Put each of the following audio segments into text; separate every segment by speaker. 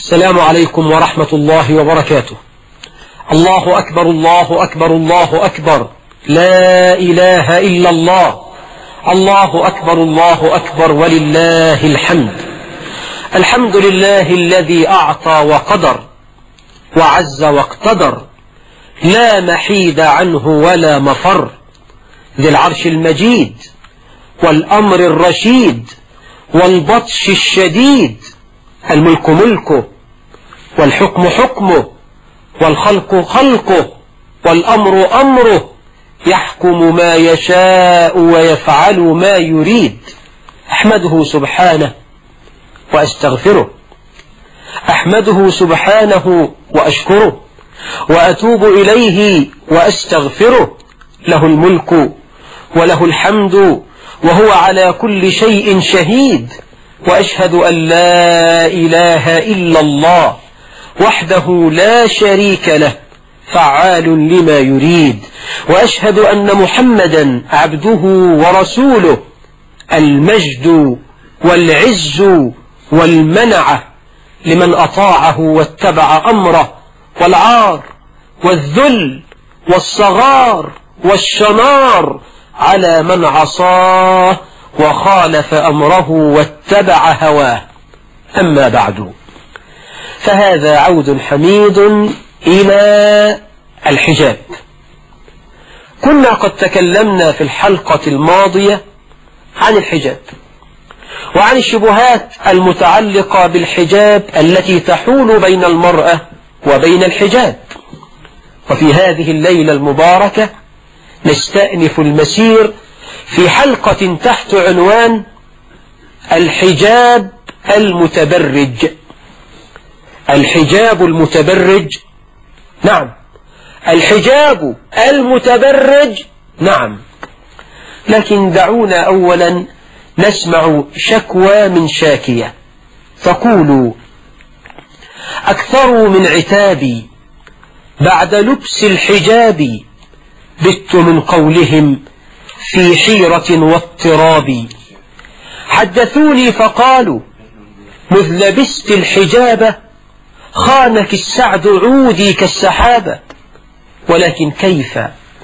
Speaker 1: السلام عليكم ورحمة الله وبركاته الله أكبر الله أكبر الله أكبر لا إله إلا الله الله أكبر الله أكبر ولله الحمد الحمد لله الذي أعطى وقدر وعز واقتدر لا محيد عنه ولا مفر ذي العرش المجيد والأمر الرشيد والبطش الشديد الملك ملكه والحكم حكمه والخلق خلقه والأمر أمره يحكم ما يشاء ويفعل ما يريد أحمده سبحانه وأستغفره أحمده سبحانه وأشكره وأتوب إليه وأستغفره له الملك وله الحمد وهو على كل شيء شهيد وأشهد أن لا إله إلا الله وحده لا شريك له فعال لما يريد وأشهد أن محمدا عبده ورسوله المجد والعز والمنعة لمن أطاعه واتبع أمره والعار والذل والصغار والشنار على من عصاه وخالف أمره واتبع هواه أما بعد فهذا عود حميد إلى الحجاب كنا قد تكلمنا في الحلقة الماضية عن الحجاب وعن الشبهات المتعلقة بالحجاب التي تحول بين المرأة وبين الحجاب وفي هذه الليلة المباركة نستأنف المسير في حلقة تحت عنوان الحجاب المتبرج الحجاب المتبرج نعم الحجاب المتبرج نعم لكن دعونا أولا نسمع شكوى من شاكية تقول أكثروا من عتابي بعد لبس الحجاب بت من قولهم في حيرة واضطراب حدثوني فقالوا مذ لبست الحجاب خانك السعد عودي كالسحابة ولكن كيف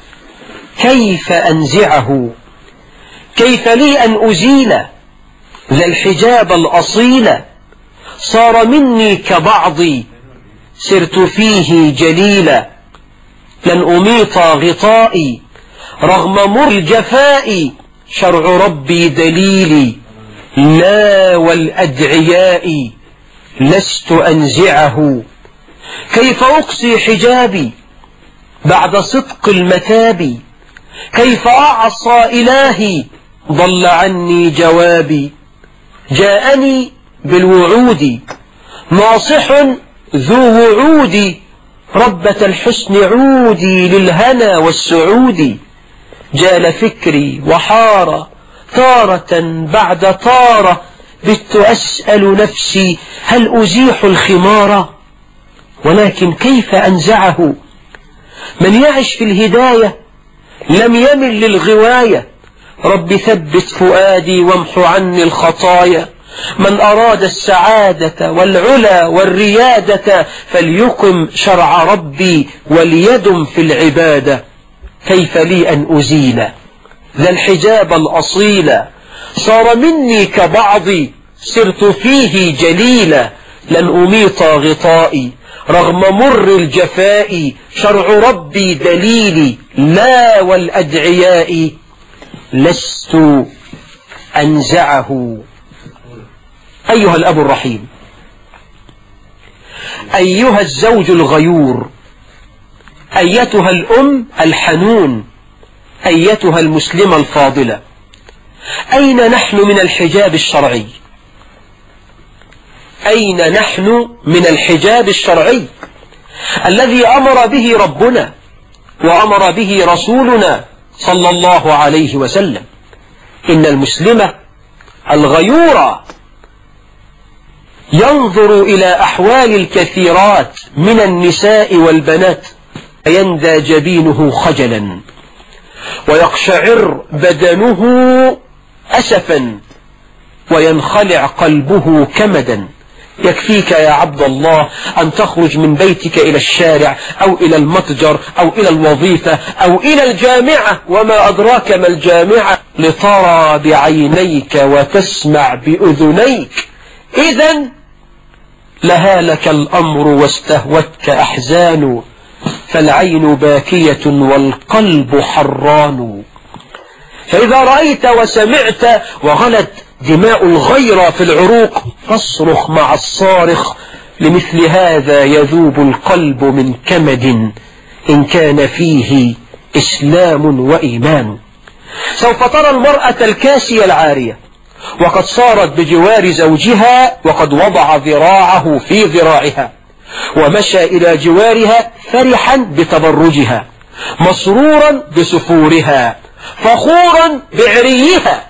Speaker 1: كيف أنزعه كيف لي أن أزيل ذا الحجاب الأصيل صار مني كبعضي سرت فيه جليلا لن أميط غطائي رغم مر الجفاء شرع ربي دليلي لا والأدعياء لست أنزعه كيف أقصي حجابي بعد صدق المتاب كيف أعصى إلهي ضل عني جوابي جاءني بالوعود ناصح ذو وعود ربة الحسن عودي للهنا والسعود جال فكري وحار تارة بعد تارة بت أسأل نفسي هل أزيح الخمار ولكن كيف أنزعه من يعش في الهداية لم يمل للغواية رب ثبت فؤادي وامح عني الخطايا من أراد السعادة والعلا والريادة فليقم شرع ربي وليدم في العبادة كيف لي أن أزيل ذا الحجاب الأصيل صار مني كبعضي سرت فيه جليلا لن أميط غطائي رغم مر الجفاء شرع ربي دليلي لا والأدعياء لست أنزعه أيها الأب الرحيم أيها الزوج الغيور أيتها الأم الحنون أيتها المسلمة الفاضلة أين نحن من الحجاب الشرعي أين نحن من الحجاب الشرعي الذي أمر به ربنا وأمر به رسولنا صلى الله عليه وسلم إن المسلمة الغيورة ينظر إلى أحوال الكثيرات من النساء والبنات يندى جبينه خجلا ويقشعر بدنه أسفا وينخلع قلبه كمدا يكفيك يا عبد الله أن تخرج من بيتك إلى الشارع أو إلى المتجر أو إلى الوظيفة أو إلى الجامعة وما أدراك ما الجامعة لترى بعينيك وتسمع بأذنيك إذا لها لك الأمر واستهوتك أحزان فالعين باكية والقلب حران فإذا رأيت وسمعت وغلت دماء الغيرة في العروق فاصرخ مع الصارخ لمثل هذا يذوب القلب من كمد إن كان فيه إسلام وإيمان سوف ترى المرأة الكاسية العارية وقد صارت بجوار زوجها وقد وضع ذراعه في ذراعها ومشى إلى جوارها فرحا بتبرجها مسرورا بسفورها فخورا بعريها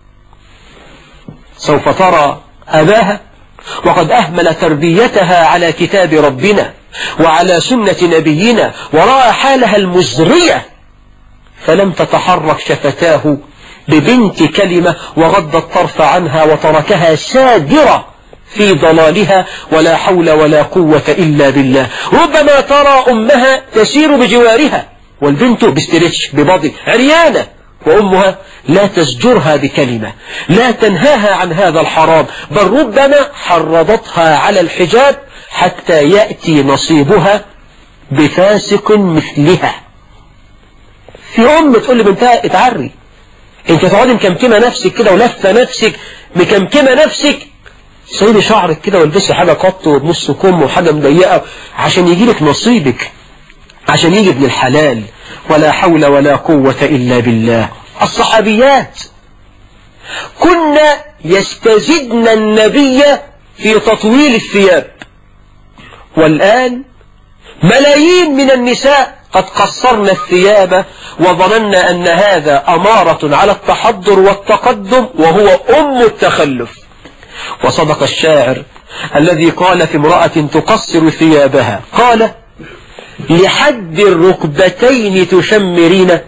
Speaker 1: سوف ترى أباها وقد أهمل تربيتها على كتاب ربنا وعلى سنة نبينا ورأى حالها المزرية فلم تتحرك شفتاه ببنت كلمة وغض الطرف عنها وتركها سادرة في ضلالها ولا حول ولا قوة إلا بالله ربما ترى أمها تسير بجوارها والبنت بستريتش ببضي عريانة وأمها لا تزجرها بكلمة لا تنهاها عن هذا الحرام بل ربما حرضتها على الحجاب حتى يأتي نصيبها بفاسق مثلها في أم تقول لبنتها اتعري انت تقعدي مكمكمة نفسك كده ولفة نفسك مكمكمة نفسك سيدي شعرك كده والبسي حاجة قط وبنص كم وحاجة مضيقة عشان يجيلك نصيبك عشان يجي ابن الحلال ولا حول ولا قوة إلا بالله الصحابيات كنا يستزدن النبي في تطويل الثياب والآن ملايين من النساء قد قصرن الثياب وظننا أن هذا أمارة على التحضر والتقدم وهو أم التخلف وصدق الشاعر الذي قال في امرأة تقصر ثيابها قال لحد الركبتين تشمرين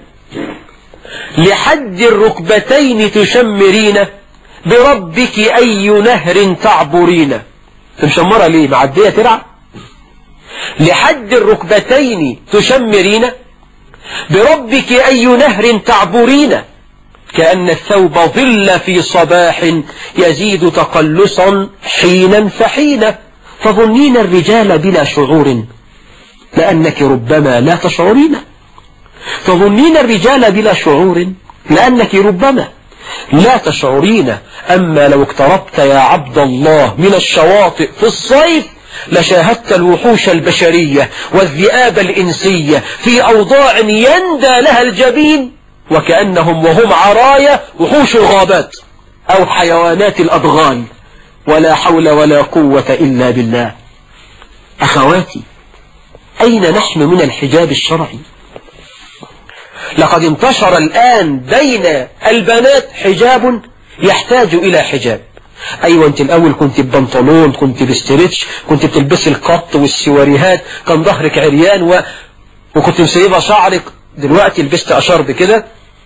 Speaker 1: لحد الركبتين تشمرين بربك أي نهر تعبرين مشمرة ليه معدية ترعى لحد الركبتين تشمرين بربك أي نهر تعبرين كأن الثوب ظل في صباح يزيد تقلصا حينا فحينا تظنين الرجال بلا شعور لأنك ربما لا تشعرين تظنين الرجال بلا شعور لأنك ربما لا تشعرين أما لو اقتربت يا عبد الله من الشواطئ في الصيف لشاهدت الوحوش البشرية والذئاب الإنسية في أوضاع يندى لها الجبين وكأنهم وهم عرايا وحوش الغابات أو حيوانات الأضغال ولا حول ولا قوة إلا بالله أخواتي أين نحن من الحجاب الشرعي لقد انتشر الآن بين البنات حجاب يحتاج إلى حجاب أيوة أنت الأول كنت ببنطلون كنت بستريتش كنت بتلبسي القط والسواريهات كان ظهرك عريان و... وكنت مسيبة شعرك دلوقتي لبست أشرب كده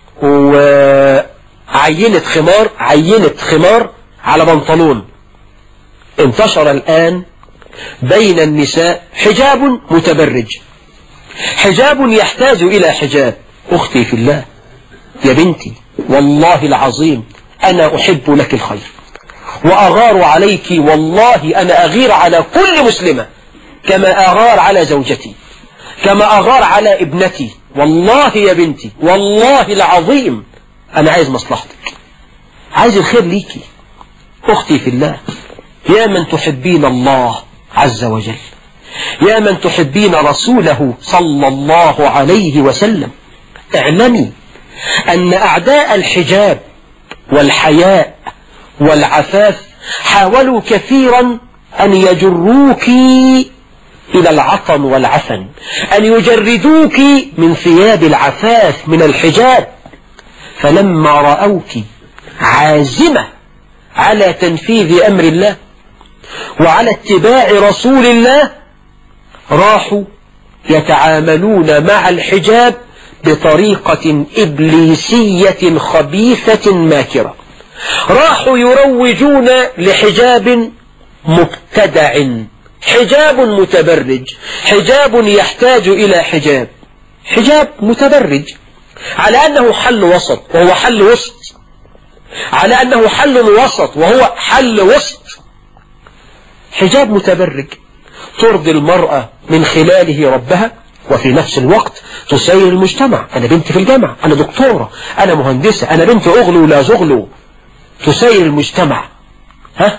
Speaker 1: وعينة خمار عينة خمار على بنطلون انتشر الآن بين النساء حجاب متبرج حجاب يحتاج إلى حجاب أختي في الله يا بنتي والله العظيم أنا أحب لك الخير وأغار عليك والله أنا أغير على كل مسلمة كما أغار على زوجتي كما أغار على ابنتي والله يا بنتي والله العظيم أنا عايز مصلحتك عايز الخير ليكي أختي في الله يا من تحبين الله عز وجل يا من تحبين رسوله صلى الله عليه وسلم اعلمي أن أعداء الحجاب والحياء والعفاف حاولوا كثيرا أن يجروك إلى العطن والعفن أن يجردوك من ثياب العفاف من الحجاب فلما رأوك عازمة على تنفيذ أمر الله وعلى اتباع رسول الله راحوا يتعاملون مع الحجاب بطريقة إبليسية خبيثة ماكرة راحوا يروجون لحجاب مبتدع حجاب متبرج حجاب يحتاج إلى حجاب حجاب متبرج على أنه حل وسط وهو حل وسط على أنه حل وسط وهو حل وسط حجاب متبرج ترضي المرأة من خلاله ربها وفي نفس الوقت تسير المجتمع أنا بنت في الجامعة أنا دكتورة أنا مهندسة أنا بنت أغلو لا زغلو تسير المجتمع ها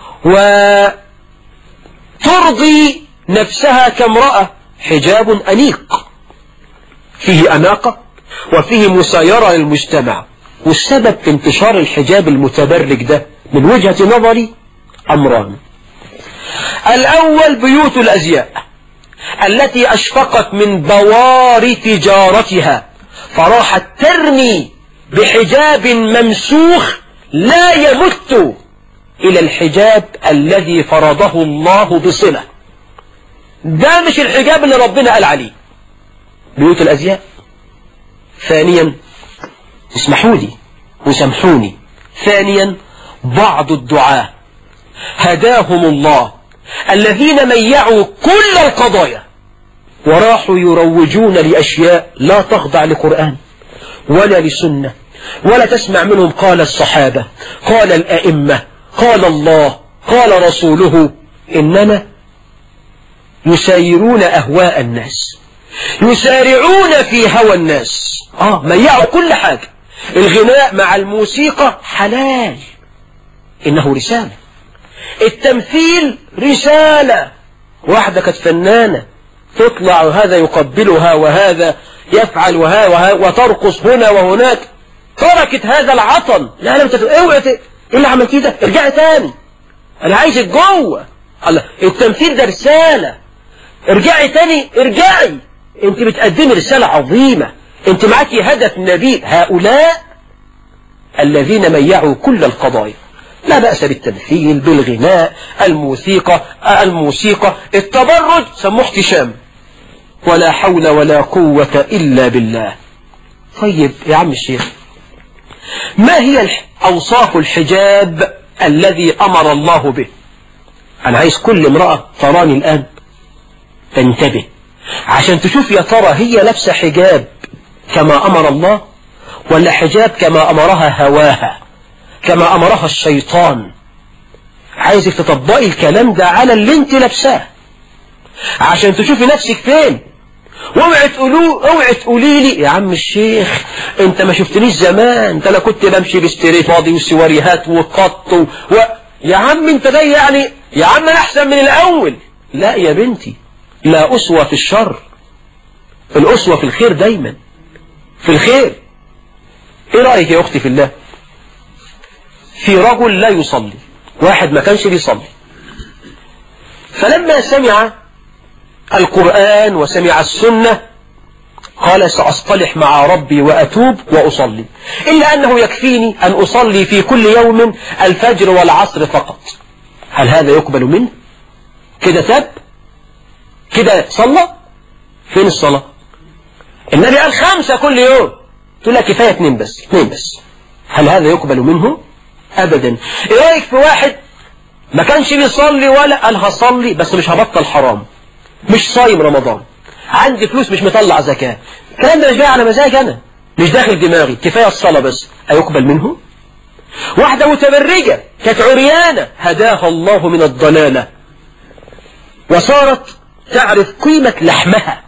Speaker 1: وترضي نفسها كامرأة حجاب أنيق فيه أناقة وفيه مسايرة للمجتمع والسبب في انتشار الحجاب المتبرج ده من وجهة نظري أمران الأول بيوت الأزياء التي أشفقت من بوار تجارتها فراحت ترمي بحجاب ممسوخ لا يمت إلى الحجاب الذي فرضه الله بصلة ده مش الحجاب اللي ربنا قال عليه بيوت الأزياء ثانيا اسمحوا لي وسامحوني ثانيا بعض الدعاة هداهم الله الذين ميعوا كل القضايا وراحوا يروجون لأشياء لا تخضع لقرآن ولا لسنة ولا تسمع منهم قال الصحابة قال الأئمة قال الله قال رسوله إنما يسايرون أهواء الناس يسارعون في هوى الناس آه ميعوا كل حاجة الغناء مع الموسيقى حلال إنه رسالة التمثيل رسالة واحدة كانت فنانة تطلع وهذا يقبلها وهذا يفعل وها وها وترقص هنا وهناك تركت هذا العطل لا لا انت اوعى ايه اللي عملتيه ده ارجعي تاني انا عايزك جوه الله التمثيل ده رسالة ارجعي تاني ارجعي انت بتقدمي رسالة عظيمة انت معاكي هدف نبيل هؤلاء الذين ميعوا كل القضايا لا بأس بالتمثيل بالغناء الموسيقى الموسيقى التبرج سموه احتشام ولا حول ولا قوة إلا بالله طيب يا عم الشيخ ما هي أوصاف الحجاب الذي أمر الله به أنا عايز كل امرأة تراني الآن تنتبه عشان تشوف يا ترى هي لابسة حجاب كما أمر الله ولا حجاب كما أمرها هواها كما أمرها الشيطان عايزك تطبقي الكلام ده على اللي انت لابساه عشان تشوفي نفسك فين واوعي تقولوا اوعي تقولي لي يا عم الشيخ انت ما شفتنيش زمان ده انا كنت بمشي بستريت فاضي وسواريهات وقط و... و... يا عم انت ده يعني يا عم انا احسن من الاول لا يا بنتي لا اسوة في الشر الاسوة في الخير دايما في الخير ايه رأيك يا اختي في الله في رجل لا يصلي واحد ما كانش بيصلي فلما سمع القرآن وسمع السنة قال سأصطلح مع ربي وأتوب وأصلي إلا أنه يكفيني أن أصلي في كل يوم الفجر والعصر فقط هل هذا يقبل منه كده تاب كده صلى فين الصلاة النبي قال خمسة كل يوم تقول لك كفاية اثنين بس اثنين بس هل هذا يقبل منه أبدا إيه رأيك في واحد ما كانش بيصلي ولا قال هصلي بس مش هبطل حرام مش صايم رمضان عندي فلوس مش مطلع زكاة الكلام ده مش جاي على مزاج أنا مش داخل دماغي كفاية الصلاة بس أيقبل منه واحدة متبرجة كانت عريانة هداها الله من الضلالة وصارت تعرف قيمة لحمها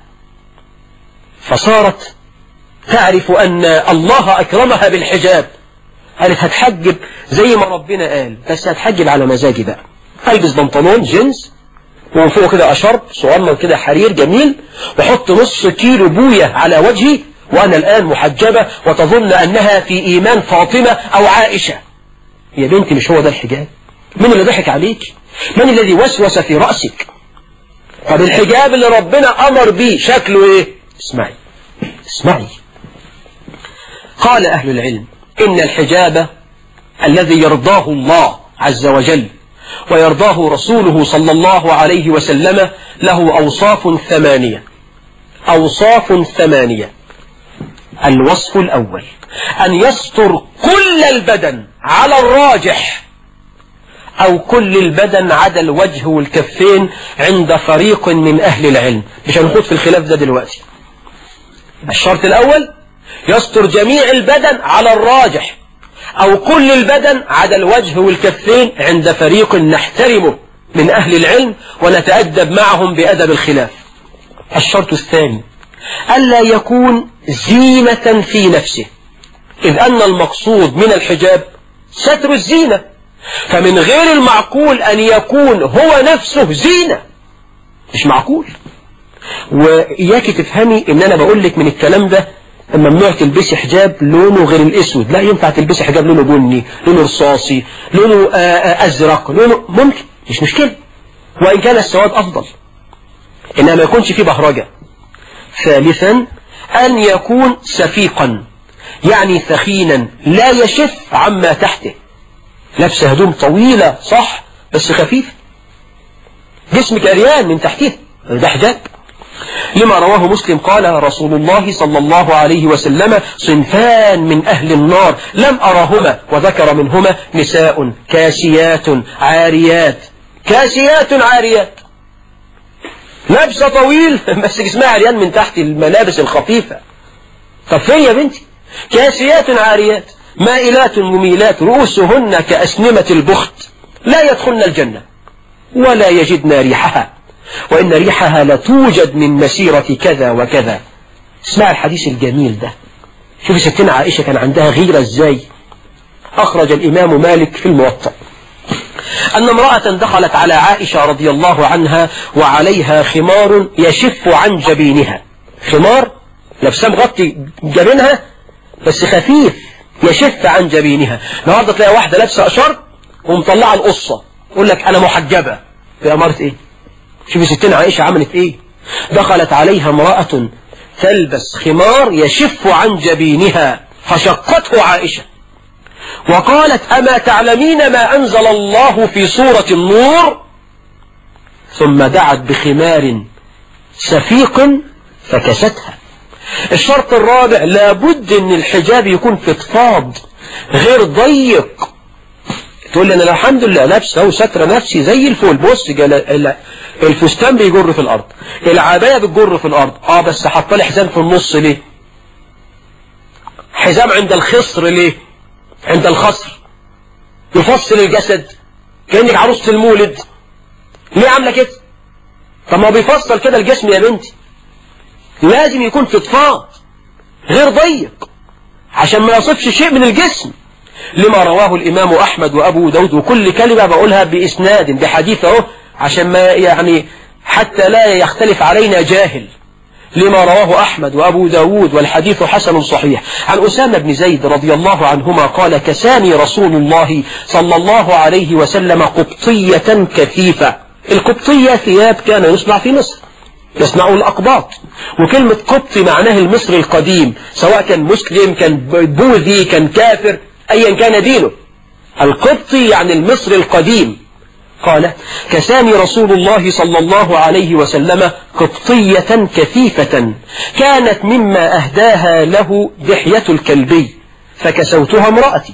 Speaker 1: فصارت تعرف أن الله أكرمها بالحجاب قالت هتحجب زي ما ربنا قال بس هتحجب على مزاجي بقى البس بنطلون جينز ومن فوق كده أشرب صغنن كده حرير جميل وحط نص كيلو بوية على وجهي وأنا الآن محجبة وتظن أنها في إيمان فاطمة أو عائشة يا بنتي مش هو ده الحجاب من اللي ضحك عليك من الذي وسوس في رأسك طب الحجاب اللي ربنا أمر بيه شكله إيه اسمعي اسمعي قال أهل العلم إن الحجاب الذي يرضاه الله عز وجل ويرضاه رسوله صلى الله عليه وسلم له أوصاف ثمانية أوصاف ثمانية الوصف الأول أن يستر كل البدن على الراجح أو كل البدن عدا الوجه والكفين عند فريق من أهل العلم مش هنخوض في الخلاف ده دلوقتي الشرط الأول يستر جميع البدن على الراجح أو كل البدن عدا الوجه والكفين عند فريق نحترمه من أهل العلم ونتأدب معهم بأدب الخلاف الشرط الثاني ألا يكون زينة في نفسه إذ أن المقصود من الحجاب ستر الزينة فمن غير المعقول أن يكون هو نفسه زينة مش معقول وإياك تفهمي إن أنا بقول لك من الكلام ده ممنوع تلبسي حجاب لونه غير الاسود لا ينفع تلبسي حجاب لونه بني لونه رصاصي لونه ازرق لونه ممكن مش مشكلة وان كان السواد افضل انما ما يكونش فيه بهرجة ثالثا ان يكون سفيقا يعني ثخينا لا يشف عما تحته لابس هدوم طويلة صح بس خفيف جسمك عريان من تحته ده حجاب لما رواه مسلم قال رسول الله صلى الله عليه وسلم صنفان من أهل النار لم أرهما وذكر منهما نساء كاسيات عاريات كاسيات عاريات لابسة طويل بس جسمها عريان من تحت الملابس الخفيفة طب فين يا بنتي كاسيات عاريات مائلات مميلات رؤوسهن كأسنمة البخت لا يدخلن الجنة ولا يجدن ريحها وإن ريحها لتوجد من مسيرة كذا وكذا اسمع الحديث الجميل ده شوف ستنا عائشة كان عندها غيرة ازاي أخرج الإمام مالك في الموطأ أن امرأة دخلت على عائشة رضي الله عنها وعليها خمار يشف عن جبينها خمار لابسه مغطي جبينها بس خفيف يشف عن جبينها النهارده تلاقي واحدة لابسة أشر ومطلعة القصة يقول لك أنا محجبة في أمارة إيه شوفي ستنا عائشة عملت ايه دخلت عليها امرأة تلبس خمار يشف عن جبينها فشقته عائشة وقالت أما تعلمين ما أنزل الله في سورة النور ثم دعت بخمار سفيق فكستها الشرط الرابع لابد ان الحجاب يكون فضفاض غير ضيق تقول لي انا الحمد لله لابسه وستر نفسي زي الفول بص الفستان بيجر في الارض العبايه بتجر في الارض اه بس حاطه لي حزام في النص ليه حزام عند الخصر ليه عند الخصر يفصل الجسد كانك عروسه المولد ليه عامله كده طب ما بيفصل كده الجسم يا بنتي لازم يكون فضفاض غير ضيق عشان ما يصفش شيء من الجسم لما رواه الإمام أحمد وأبو داود وكل كلمة بقولها بإسناد بحديث اهو عشان ما يعني حتى لا يختلف علينا جاهل لما رواه أحمد وأبو داود والحديث حسن صحيح عن أسامة بن زيد رضي الله عنهما قال كساني رسول الله صلى الله عليه وسلم قبطية كثيفة القبطية ثياب كان يصنع في مصر يصنعه الأقباط وكلمة قبطي معناه المصري القديم سواء كان مسلم كان بوذي كان كافر أيا كان دينه القبطي يعني المصري القديم قال كساني رسول الله صلى الله عليه وسلم قبطية كثيفة كانت مما أهداها له دحية الكلبي فكسوتها امرأتي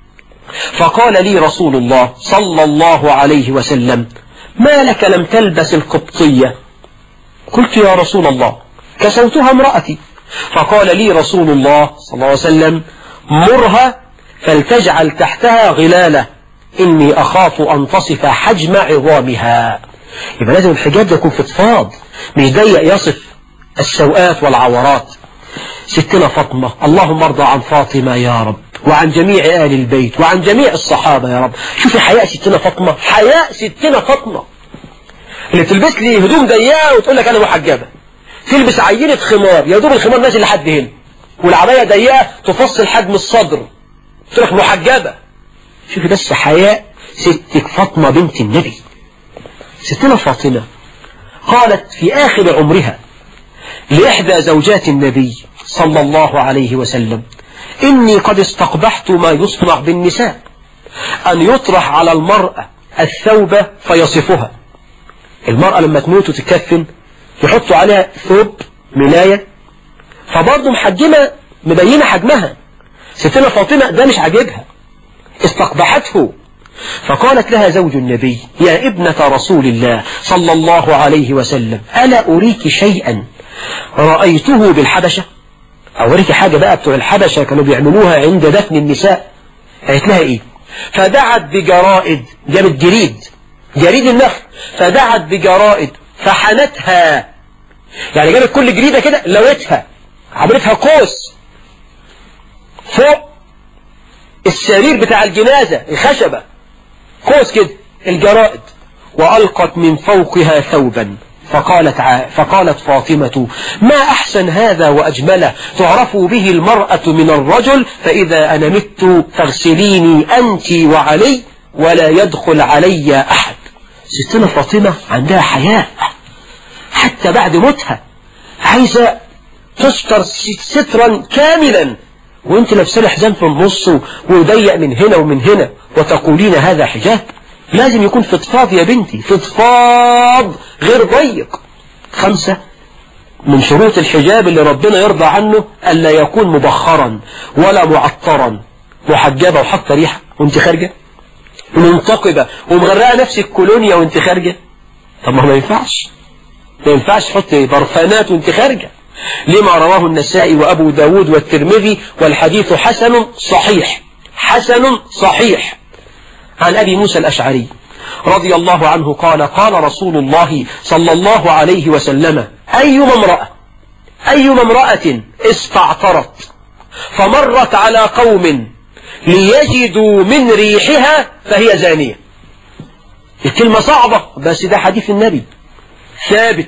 Speaker 1: فقال لي رسول الله صلى الله عليه وسلم ما لك لم تلبس القبطية قلت يا رسول الله كسوتها امرأتي فقال لي رسول الله صلى الله عليه وسلم مرها فلتجعل تحتها غلالة إني أخاف أن تصف حجم عظامها يبقى لازم الحجاب ده يكون فضفاض مش ضيق يصف السوءات والعورات ستنا فاطمة اللهم ارضى عن فاطمة يا رب وعن جميع آل البيت وعن جميع الصحابة يا رب شوفي حياء ستنا فاطمة حياء ستنا فاطمة اللي تلبس لي هدوم ضيقة وتقول لك أنا محجبة تلبس عينة خمار يا دوب الخمار نازل لحد هنا والعباية ضيقة تفصل حجم الصدر تقول لك محجبة شوفي بس حياء ستك فاطمة بنت النبي ستنا فاطمة قالت في آخر عمرها لإحدى زوجات النبي صلى الله عليه وسلم إني قد استقبحت ما يصنع بالنساء أن يطرح على المرأة الثوب فيصفها المرأة لما تموت وتتكفن يحطوا عليها ثوب ملاية فبرضه محجمة مبينة حجمها ستنا فاطمة ده مش عاجبها استقبحته فقالت لها زوج النبي يا ابنة رسول الله صلى الله عليه وسلم ألا أريك شيئا رأيته بالحبشة أوريك حاجة بقى بتوع الحبشة كانوا بيعملوها عند دفن النساء قالت لها إيه فدعت بجرائد جابت جريد جريد النخل فدعت بجرائد فحنتها يعني جابت كل جريدة كده لوتها عملتها قوس فوق السرير بتاع الجنازة الخشبة قوس كده الجرائد وألقت من فوقها ثوبا فقالت ع... فقالت فاطمة ما أحسن هذا وأجمله تعرف به المرأة من الرجل فإذا أنا مت فاغسليني أنت وعلي ولا يدخل علي أحد ستنا فاطمة عندها حياء حتى بعد موتها عايزة تستر سترا كاملا وانت لابسه حزام في النص وضيق من هنا ومن هنا وتقولين هذا حجاب لازم يكون فضفاض يا بنتي فضفاض غير ضيق خمسة من شروط الحجاب اللي ربنا يرضى عنه ألا يكون مبخرا ولا معطرا محجبة وحاطه ريحة وانت خارجة منتقبة ومغرقة نفسك كولونيا وانت خارجة طب ما ما ينفعش ما ينفعش تحط برفانات وانت خارجة لما رواه النسائي وأبو داود والترمذي والحديث حسن صحيح حسن صحيح عن أبي موسى الأشعري رضي الله عنه قال قال رسول الله صلى الله عليه وسلم أيما امرأة أيما امرأة استعطرت فمرت على قوم ليجدوا من ريحها فهي زانية الكلمة صعبة بس ده حديث النبي ثابت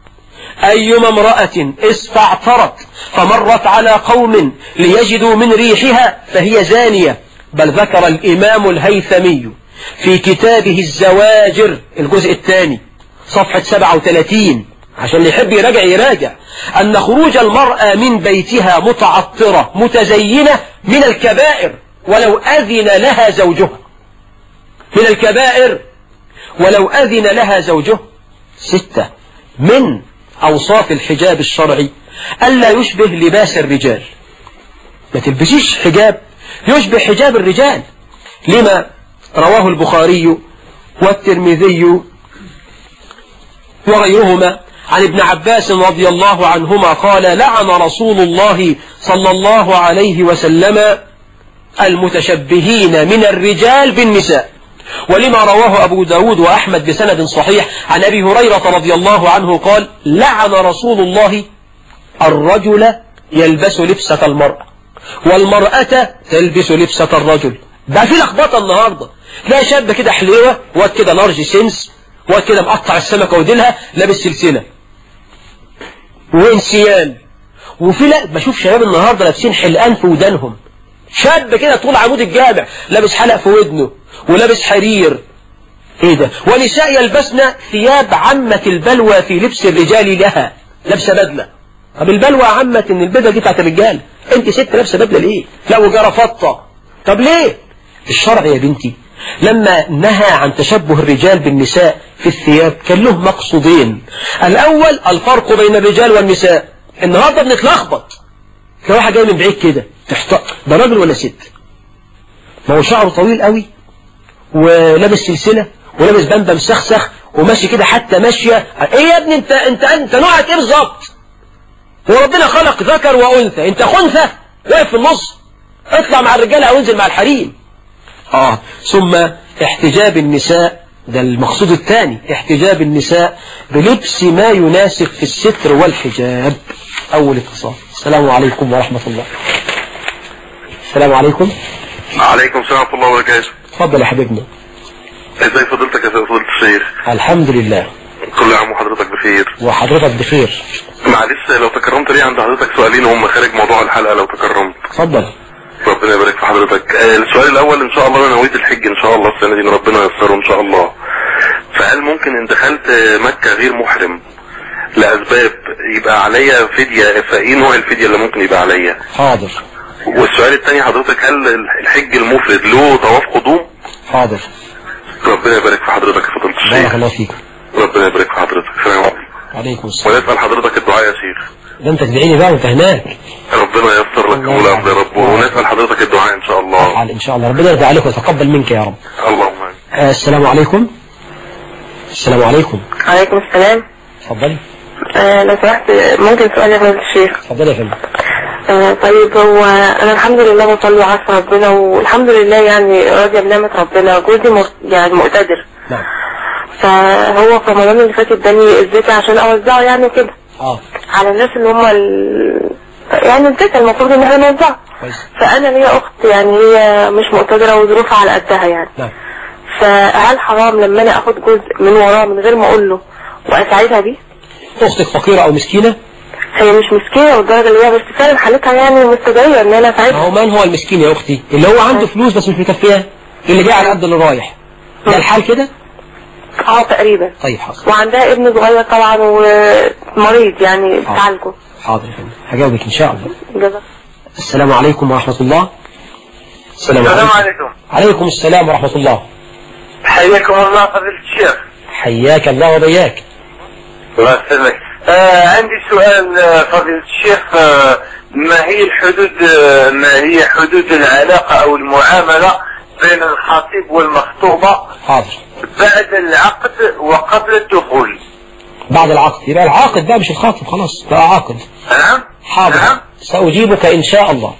Speaker 1: أيما امرأة استعطرت فمرت على قوم ليجدوا من ريحها فهي زانية بل ذكر الإمام الهيثمي في كتابه الزواجر الجزء الثاني صفحة 37 عشان اللي يحب يراجع يراجع أن خروج المرأة من بيتها متعطرة متزينة من الكبائر ولو أذن لها زوجها من الكبائر ولو أذن لها زوجها ستة من أوصاف الحجاب الشرعي ألا يشبه لباس الرجال ما تلبسيش حجاب يشبه حجاب الرجال لما رواه البخاري والترمذي وغيرهما عن ابن عباس رضي الله عنهما قال لعن رسول الله صلى الله عليه وسلم المتشبهين من الرجال بالنساء ولما رواه أبو داود وأحمد بسند صحيح عن أبي هريرة رضي الله عنه قال لعن رسول الله الرجل يلبس لبسة المرأة والمرأة تلبس لبسة الرجل بقى في لخبطة النهاردة تلاقي شاب كده حليوة واد كده لارج سينس واد كده مقطع السمكة وديلها لابس سلسلة وانسيان وفي لا بشوف شباب النهاردة لابسين حلقان في ودانهم شاب كده طول عمود الجامع لابس حلق في ودنه ولابس حرير ايه ده ونساء يلبسن ثياب عامة البلوى في لبس الرجال لها لابسه بدلة طب البلوى عامة ان البدلة دي بتاعت الرجال انت ست لابسه بدلة ليه لا وجارة فطة طب ليه الشرع يا بنتي لما نهى عن تشبه الرجال بالنساء في الثياب كان له مقصودين الأول الفرق بين الرجال والنساء النهاردة بنتلخبط لو واحد جاي من بعيد كده تحت ده راجل ولا ست ما هو شعره طويل قوي ولابس سلسلة ولابس بندة مسخسخ وماشي كده حتى ماشية ايه يا ابني انت انت انت نوعك ايه بالظبط هو ربنا خلق ذكر وانثى انت خنثى واقف في النص اطلع مع الرجاله او انزل مع الحريم اه ثم احتجاب النساء ده المقصود الثاني احتجاب النساء بلبس ما يناسب في الستر والحجاب اول اتصال السلام عليكم ورحمة الله السلام عليكم
Speaker 2: عليكم السلام ورحمة الله وبركاته
Speaker 1: اتفضل يا حبيبنا
Speaker 2: ازاي فضيلتك يا فضيلة الشيخ
Speaker 1: الحمد لله
Speaker 2: كل عام وحضرتك بخير
Speaker 1: وحضرتك بخير
Speaker 2: معلش لو تكرمت لي عند حضرتك سؤالين هم خارج موضوع الحلقة لو تكرمت
Speaker 1: اتفضل
Speaker 2: ربنا يبارك في حضرتك آه، السؤال الاول ان شاء الله انا نويت الحج ان شاء الله السنة دي إن ربنا ييسره ان شاء الله فهل ممكن ان دخلت مكة غير محرم لاسباب يبقى عليا فدية فايه نوع الفدية اللي ممكن يبقى عليا
Speaker 1: حاضر
Speaker 2: والسؤال الثاني حضرتك هل الحج المفرد له طواف قدوم
Speaker 1: حاضر
Speaker 2: ربنا يبارك في حضرتك يا فضيلة
Speaker 1: بارك
Speaker 2: الشيخ
Speaker 1: الله فيكم
Speaker 2: ربنا يبارك في حضرتك السلام عليكم
Speaker 1: عليكم السلام
Speaker 2: ونسأل حضرتك الدعاء يا شيخ
Speaker 1: ده انت تدعيني بقى وانت هناك
Speaker 2: ربنا ييسر لك
Speaker 1: الله
Speaker 2: الأمر يا رب
Speaker 1: الله
Speaker 2: ونسأل حضرتك الدعاء إن شاء الله
Speaker 1: افعل ان شاء الله ربنا يرضى عليك ويتقبل منك يا رب
Speaker 2: اللهم
Speaker 1: آه، السلام عليكم السلام عليكم
Speaker 3: عليكم السلام
Speaker 1: اتفضلي
Speaker 3: آه لو سمحت ممكن سؤال يا فضيلة الشيخ
Speaker 1: اتفضلي يا فندم
Speaker 3: آه طيب هو انا الحمد لله بصلي وعارفه ربنا والحمد لله يعني راضيه بنعمه ربنا جوزي مر- يعني مقتدر
Speaker 1: نعم
Speaker 3: فهو في رمضان اللي فات اداني الزكاة عشان اوزعه يعني كده
Speaker 1: اه
Speaker 3: على الناس اللي هم ال... يعني الزكاة المفروض ان احنا نوزعها
Speaker 1: كويس
Speaker 3: فانا ليا اخت يعني هي مش مقتدرة وظروفها على قدها يعني
Speaker 1: نعم
Speaker 3: فهل حرام لما انا اخد جزء من وراه من غير ما اقول له واساعدها بيه
Speaker 1: اختك فقيرة او مسكينة
Speaker 3: هي مش مسكينة والدرجة اللي هي بس فعلا حالتها يعني مستدعية ان انا
Speaker 1: ما
Speaker 3: اساعدها
Speaker 1: هو من هو المسكين يا اختي اللي هو عنده فلوس بس مش مكفياه اللي جاي على قد اللي رايح ده الحال كده
Speaker 3: اه تقريبا
Speaker 1: طيب حاضر
Speaker 3: وعندها ابن صغير طبعا ومريض يعني بتعالجه
Speaker 1: حاضر يا فندم هجاوبك ان شاء الله
Speaker 3: جزاك
Speaker 1: السلام عليكم ورحمة الله السلام عليكم
Speaker 2: عليكم
Speaker 1: عليكم السلام ورحمة الله
Speaker 2: حياكم الله فضيلة الشيخ
Speaker 1: حياك الله وبياك
Speaker 2: الله يسلمك آه عندي سؤال آه، فضيلة الشيخ آه ما هي الحدود آه ما هي حدود العلاقة أو المعاملة بين الخطيب والمخطوبة
Speaker 1: حاضر
Speaker 2: بعد العقد وقبل الدخول
Speaker 1: بعد العقد يبقى العاقد بقى مش الخاطب خلاص بقى عاقد
Speaker 2: نعم
Speaker 1: حاضر
Speaker 2: نعم
Speaker 1: سأجيبك إن شاء الله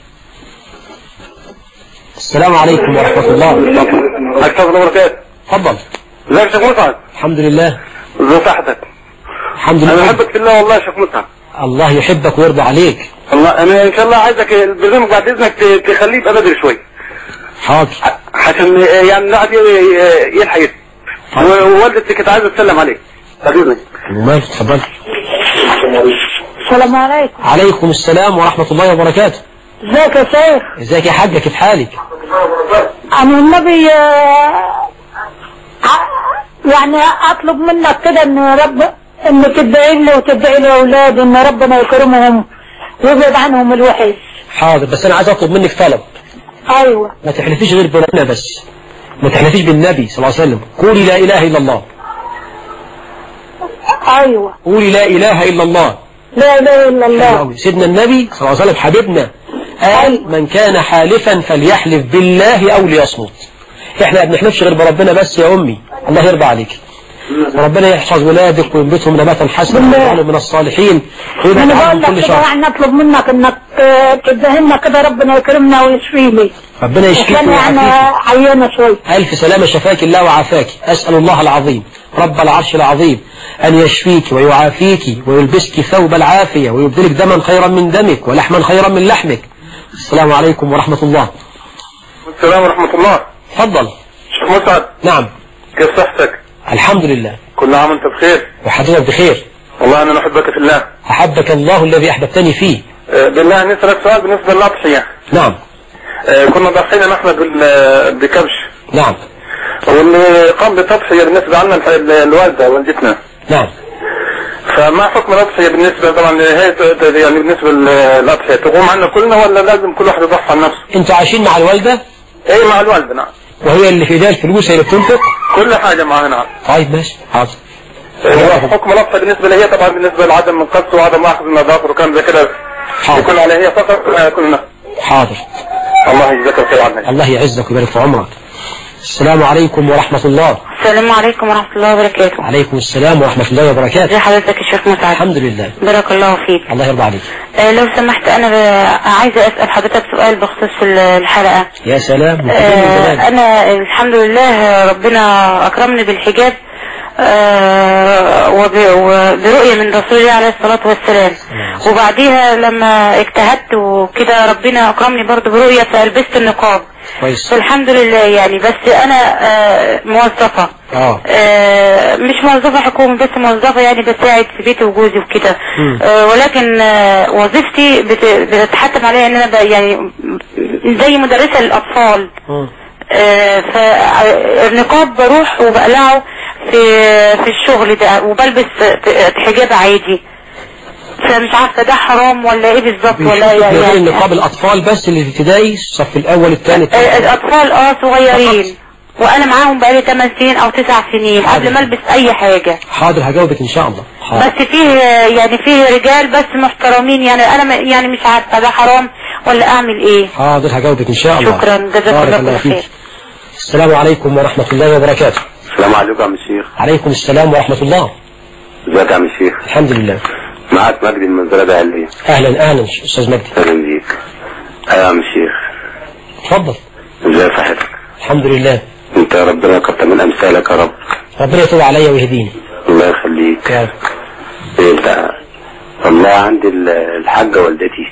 Speaker 1: السلام عليكم ورحمة الله
Speaker 2: أكثر الله وبركاته
Speaker 1: تفضل
Speaker 2: ازيك يا شيخ متعب
Speaker 1: الحمد لله
Speaker 2: ازي صحتك
Speaker 1: الحمد
Speaker 2: انا
Speaker 1: لله
Speaker 2: بحبك في الله والله يا شيخ متعب
Speaker 1: الله يحبك ويرضى عليك
Speaker 2: الله انا ان شاء الله عايزك البرنامج بعد اذنك ت- تخليه يبقى بدري شوي
Speaker 1: حاضر
Speaker 2: عشان يعني الواحد ي- يلحق يسمع. ووالدتي كانت عايزه تسلم عليك بعد اذنك
Speaker 1: ومال تفضل
Speaker 4: السلام عليكم
Speaker 1: عليكم السلام ورحمة الله وبركاته
Speaker 4: ازيك يا شيخ
Speaker 1: ازيك يا حاجة كيف حالك
Speaker 4: انا النبي آه، ع- يعني اطلب منك كده ان رب انك تدعي لي وتدعي لاولادي ان ربنا يكرمهم ويبعد عنهم الوحش
Speaker 1: حاضر بس أنا عايز أطلب منك طلب
Speaker 4: ايوه
Speaker 1: ما تحلفيش غير بربنا بس ما تحلفيش بالنبي صلى الله عليه وسلم قولي لا إله إلا الله
Speaker 4: ايوه
Speaker 1: قولي لا إله إلا الله
Speaker 4: لا اله الا
Speaker 1: حلو
Speaker 4: الله
Speaker 1: أوي. سيدنا النبي صلى الله عليه وسلم حبيبنا قال من كان حالفا فليحلف بالله أو ليصمت احنا ما بنحلفش غير بربنا بس يا أمي الله يرضى عليك وربنا يحفظ ولادك وينبتهم نباتا حسنا
Speaker 4: بالله.
Speaker 1: ويجعلهم من الصالحين ويبعد
Speaker 4: انا
Speaker 1: عنهم
Speaker 4: بقول
Speaker 1: كل
Speaker 4: لك كده
Speaker 1: شر
Speaker 4: يعني اطلب منك انك آه، تدهنا كده ربنا يكرمنا ويشفي لي
Speaker 1: ربنا يشفيك
Speaker 4: عشان يعني
Speaker 1: ويعافيك
Speaker 4: عيانه شوي
Speaker 1: ألف سلامة شفاك الله وعافاك أسأل الله العظيم رب العرش العظيم أن يشفيك ويعافيك ويلبسك ثوب العافية ويبدلك دما خيرا من دمك ولحما خيرا من لحمك السلام عليكم ورحمة الله
Speaker 2: السلام ورحمه الله
Speaker 1: تفضل
Speaker 2: شيخ مسعد
Speaker 1: نعم
Speaker 2: كيف صحتك
Speaker 1: الحمد لله
Speaker 2: كل عام وانت بخير
Speaker 1: وحضرتك بخير
Speaker 2: والله انا احبك في الله
Speaker 1: أحبك الله الذي أحببتني فيه
Speaker 2: آه، بالله نسألك سؤال بالنسبة للأضحية
Speaker 1: نعم
Speaker 2: آه، كنا ضحينا نحن بال- بكبش
Speaker 1: نعم
Speaker 2: واللي قام بتضحية بالنسبة لنا الح- الوالدة والدتنا
Speaker 1: نعم
Speaker 2: فما حكم الأضحية بالنسبة طبعا هي ت- ت- يعني بالنسبة للأضحية تقوم عنا كلنا ولا لازم كل واحد يضحي عن نفسه؟
Speaker 1: أنتوا عايشين مع الوالدة
Speaker 2: اي مع الوالدة نعم
Speaker 1: وهي اللي في ايديها الفلوس هي اللي بتنفق
Speaker 2: كل حاجة معها نعم
Speaker 1: طيب ماشي حاضر
Speaker 2: آه، حكم الأضحية بالنسبة لي هي طبعا بالنسبة لعدم القص وعدم أخذ النظافة وكان زي كده
Speaker 1: حاضر
Speaker 2: يكون عليها هي فقط آه، كلنا
Speaker 1: حاضر
Speaker 2: الله يجزاك الخير عنك
Speaker 1: الله يعزك ويبارك في عمرك السلام عليكم ورحمة الله
Speaker 3: السلام عليكم ورحمة الله وبركاته
Speaker 1: عليكم السلام ورحمة الله وبركاته
Speaker 3: ازي حضرتك يا شيخ مسعد
Speaker 1: الحمد لله
Speaker 3: بارك الله فيك
Speaker 1: الله يرضى عليك
Speaker 3: آه لو سمحت انا ب- عايزة اسأل حضرتك سؤال بخصوص ال- الحلقة
Speaker 1: يا سلام متكلم
Speaker 3: آه
Speaker 1: زمان.
Speaker 3: انا الحمد لله ربنا اكرمني بالحجاب آه وب- وبرؤية من رسول الله عليه الصلاة والسلام وبعديها لما اجتهدت وكده ربنا اكرمني برضه برؤية فلبست النقاب
Speaker 1: كويس
Speaker 3: فالحمد لله يعني بس انا آه موظفة
Speaker 1: اه
Speaker 3: آه، مش موظفة حكومي بس موظفة يعني بساعد في بيتي وجوزي وكده
Speaker 1: مم.
Speaker 3: آه، ولكن آه، وظيفتي بت- بتتحتم عليا ان انا ب- يعني زي مدرسة للاطفال
Speaker 1: مم.
Speaker 3: آه، فالنقاب بروح وبقلعه في في الشغل ده وبلبس حجاب عادي فمش عارفة ده حرام ولا ايه بالظبط ولا
Speaker 1: بيشوفوا غير
Speaker 3: يعني
Speaker 1: النقاب الأطفال بس اللي في ابتدائي الصف الأول الثاني
Speaker 3: آه،
Speaker 1: الثالث
Speaker 3: الاطفال اه صغيرين وانا معاهم بقالي 8 سنين او 9 سنين قبل ما البس اي حاجة
Speaker 1: حاضر هجاوبك إن شاء الله حاضر
Speaker 3: بس فيه يعني فيه رجال بس محترمين يعني انا م- يعني مش عارفه ده حرام ولا اعمل ايه
Speaker 1: حاضر هجاوبك إن شاء الله
Speaker 3: شكرا، جزاك
Speaker 1: بارك
Speaker 3: الله كل
Speaker 1: فيك.
Speaker 3: خير.
Speaker 1: السلام عليكم ورحمة الله وبركاته
Speaker 2: السلام عليكم يا عم الشيخ
Speaker 1: عليكم السلام ورحمة الله
Speaker 2: ازيك يا عم الشيخ
Speaker 1: الحمد لله
Speaker 2: معاك مجدي من منزلة بهلية
Speaker 1: أهلا أهلا أستاذ مجدي
Speaker 2: اهلا بيك ايوه يا عم الشيخ
Speaker 1: تفضل
Speaker 2: ازاي صحتك
Speaker 1: الحمد لله
Speaker 2: انت يا ربنا يكتر من امثالك يا رب
Speaker 1: ربنا يتوب عليا ويهديني
Speaker 2: الله يخليك
Speaker 1: يا رب.
Speaker 2: ايه انت والله عندي ال- الحاجة والدتي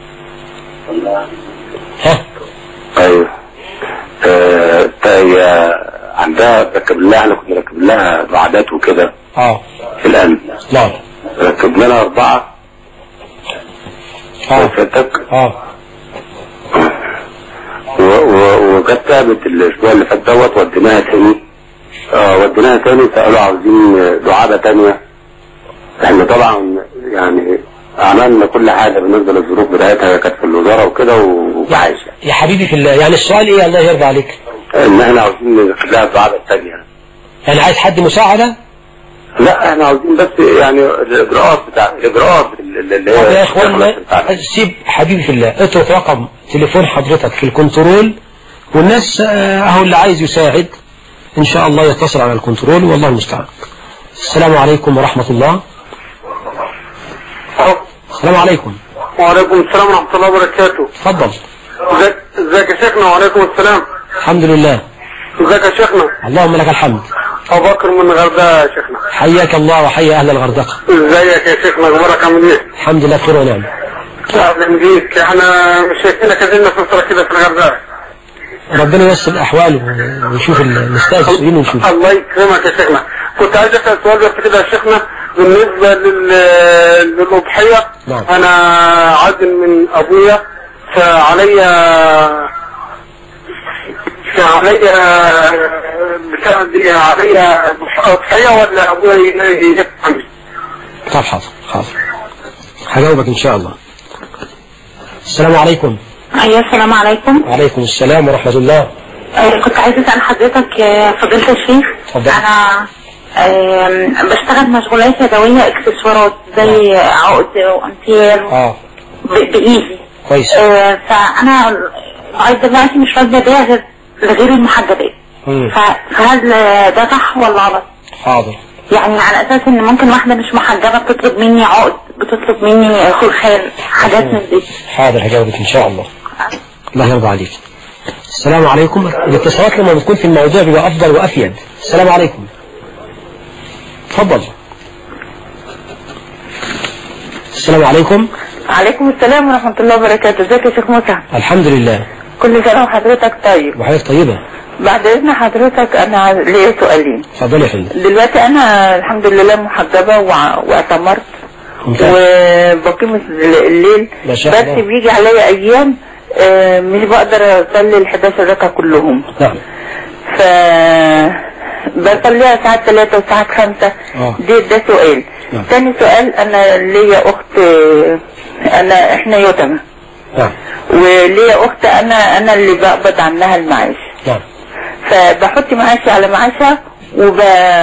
Speaker 1: ها
Speaker 2: ايوه آه، هي عندها ركب لها احنا كنا راكب لها بعدات وكده
Speaker 1: اه
Speaker 2: في القلب
Speaker 1: نعم
Speaker 2: ركبنا لها اربعة
Speaker 1: اه
Speaker 2: فاتك
Speaker 1: اه
Speaker 2: و- و- وجت تعبت الاسبوع اللي فات دوت وديناها تاني اه وديناها تاني فقالوا عاوزين دعابة تانية احنا طبعا يعني عملنا كل حاجة بالنسبة للظروف بتاعتها هي كانت في الوزارة وكده وعايشة
Speaker 1: يا حبيبي في الله يعني السؤال ايه الله يرضى عليك
Speaker 2: ان احنا عاوزين نركب لها الدعابة التانية
Speaker 1: يعني عايز حد مساعدة
Speaker 2: لا احنا عاوزين بس يعني الاجراءات بتاع الاجراءات اللي
Speaker 1: طب يا
Speaker 2: هي
Speaker 1: اخوانا
Speaker 2: بتاعتها.
Speaker 1: سيب حبيبي في الله اترك رقم تليفون حضرتك في الكنترول والناس آه، اهو اللي عايز يساعد ان شاء الله يتصل على الكنترول والله المستعان السلام عليكم ورحمة الله السلام عليكم
Speaker 5: وعليكم السلام ورحمة الله وبركاته
Speaker 1: تفضل
Speaker 5: ازيك ازيك يا شيخنا وعليكم السلام
Speaker 1: الحمد لله
Speaker 5: ازيك يا شيخنا
Speaker 1: اللهم لك الحمد
Speaker 5: ابو بكر من الغردقة يا شيخنا
Speaker 1: حياك الله وحيا اهل الغردقة
Speaker 5: ازيك يا شيخنا اخبارك عامل ايه؟
Speaker 1: الحمد لله بخير ونعم
Speaker 5: اهلا بيك احنا مش شايفينك ادينا فترة كده في الغردقة
Speaker 1: ربنا ييسر الاحوال ونشوف المستأذنين ونشوف
Speaker 5: الله يكرمك يا شيخنا كنت عايز اسال سؤال بس كده يا شيخنا بالنسبة لل... للأضحية
Speaker 1: نعم.
Speaker 5: انا عازل من ابويا فعليا فعليا بتاع دي عليا أضحية ولا ابويا يفهم
Speaker 1: طب حاضر حاضر هجاوبك ان شاء الله السلام عليكم
Speaker 3: ايوه السلام عليكم
Speaker 1: وعليكم السلام ورحمة الله
Speaker 3: آه، كنت عايزة اسأل حضرتك يا فضيلة الشيخ
Speaker 1: اتفضل.
Speaker 3: انا آم، بشتغل مشغولات يدوية اكسسوارات زي عقد وانتير
Speaker 1: اه
Speaker 3: ب- بايدي
Speaker 1: كويس
Speaker 3: آه، فانا لغاية دلوقتي مش راضية ابيع غير لغير المحجبات
Speaker 1: مم.
Speaker 3: ف- فهل ده صح ولا غلط؟
Speaker 1: حاضر
Speaker 3: يعني على اساس ان ممكن واحدة مش محجبة بتطلب مني عقد بتطلب مني خلخال حاجات من دي
Speaker 1: حاضر هجاوبك ان شاء الله الله يرضى عليك السلام عليكم الاتصالات لما بتكون في الموضوع بيبقى افضل وافيد السلام عليكم تفضل السلام عليكم
Speaker 3: عليكم السلام ورحمة الله وبركاته ازيك يا شيخ موسى
Speaker 1: الحمد لله
Speaker 3: كل سنة وحضرتك طيب
Speaker 1: وحضرتك طيبة
Speaker 3: بعد اذن حضرتك انا ليا سؤالين
Speaker 1: اتفضلي يا فندم
Speaker 3: دلوقتي انا الحمد لله محجبة وع- واعتمرت
Speaker 1: ممتاز.
Speaker 3: وبقيم الليل
Speaker 1: ما شاء
Speaker 3: بس
Speaker 1: الله.
Speaker 3: بيجي عليا ايام آه، مش بقدر اصلي ال 11 ركعة كلهم
Speaker 1: نعم
Speaker 3: ف بصليها ساعات ثلاثة وساعات خمسة
Speaker 1: آه.
Speaker 3: دي ده سؤال
Speaker 1: نعم.
Speaker 3: تاني سؤال انا ليا اخت آه، انا احنا يتامى
Speaker 1: نعم
Speaker 3: وليا اخت انا انا اللي بقبض عنها المعاش
Speaker 1: نعم
Speaker 3: فبحط معاشي على معاشها وب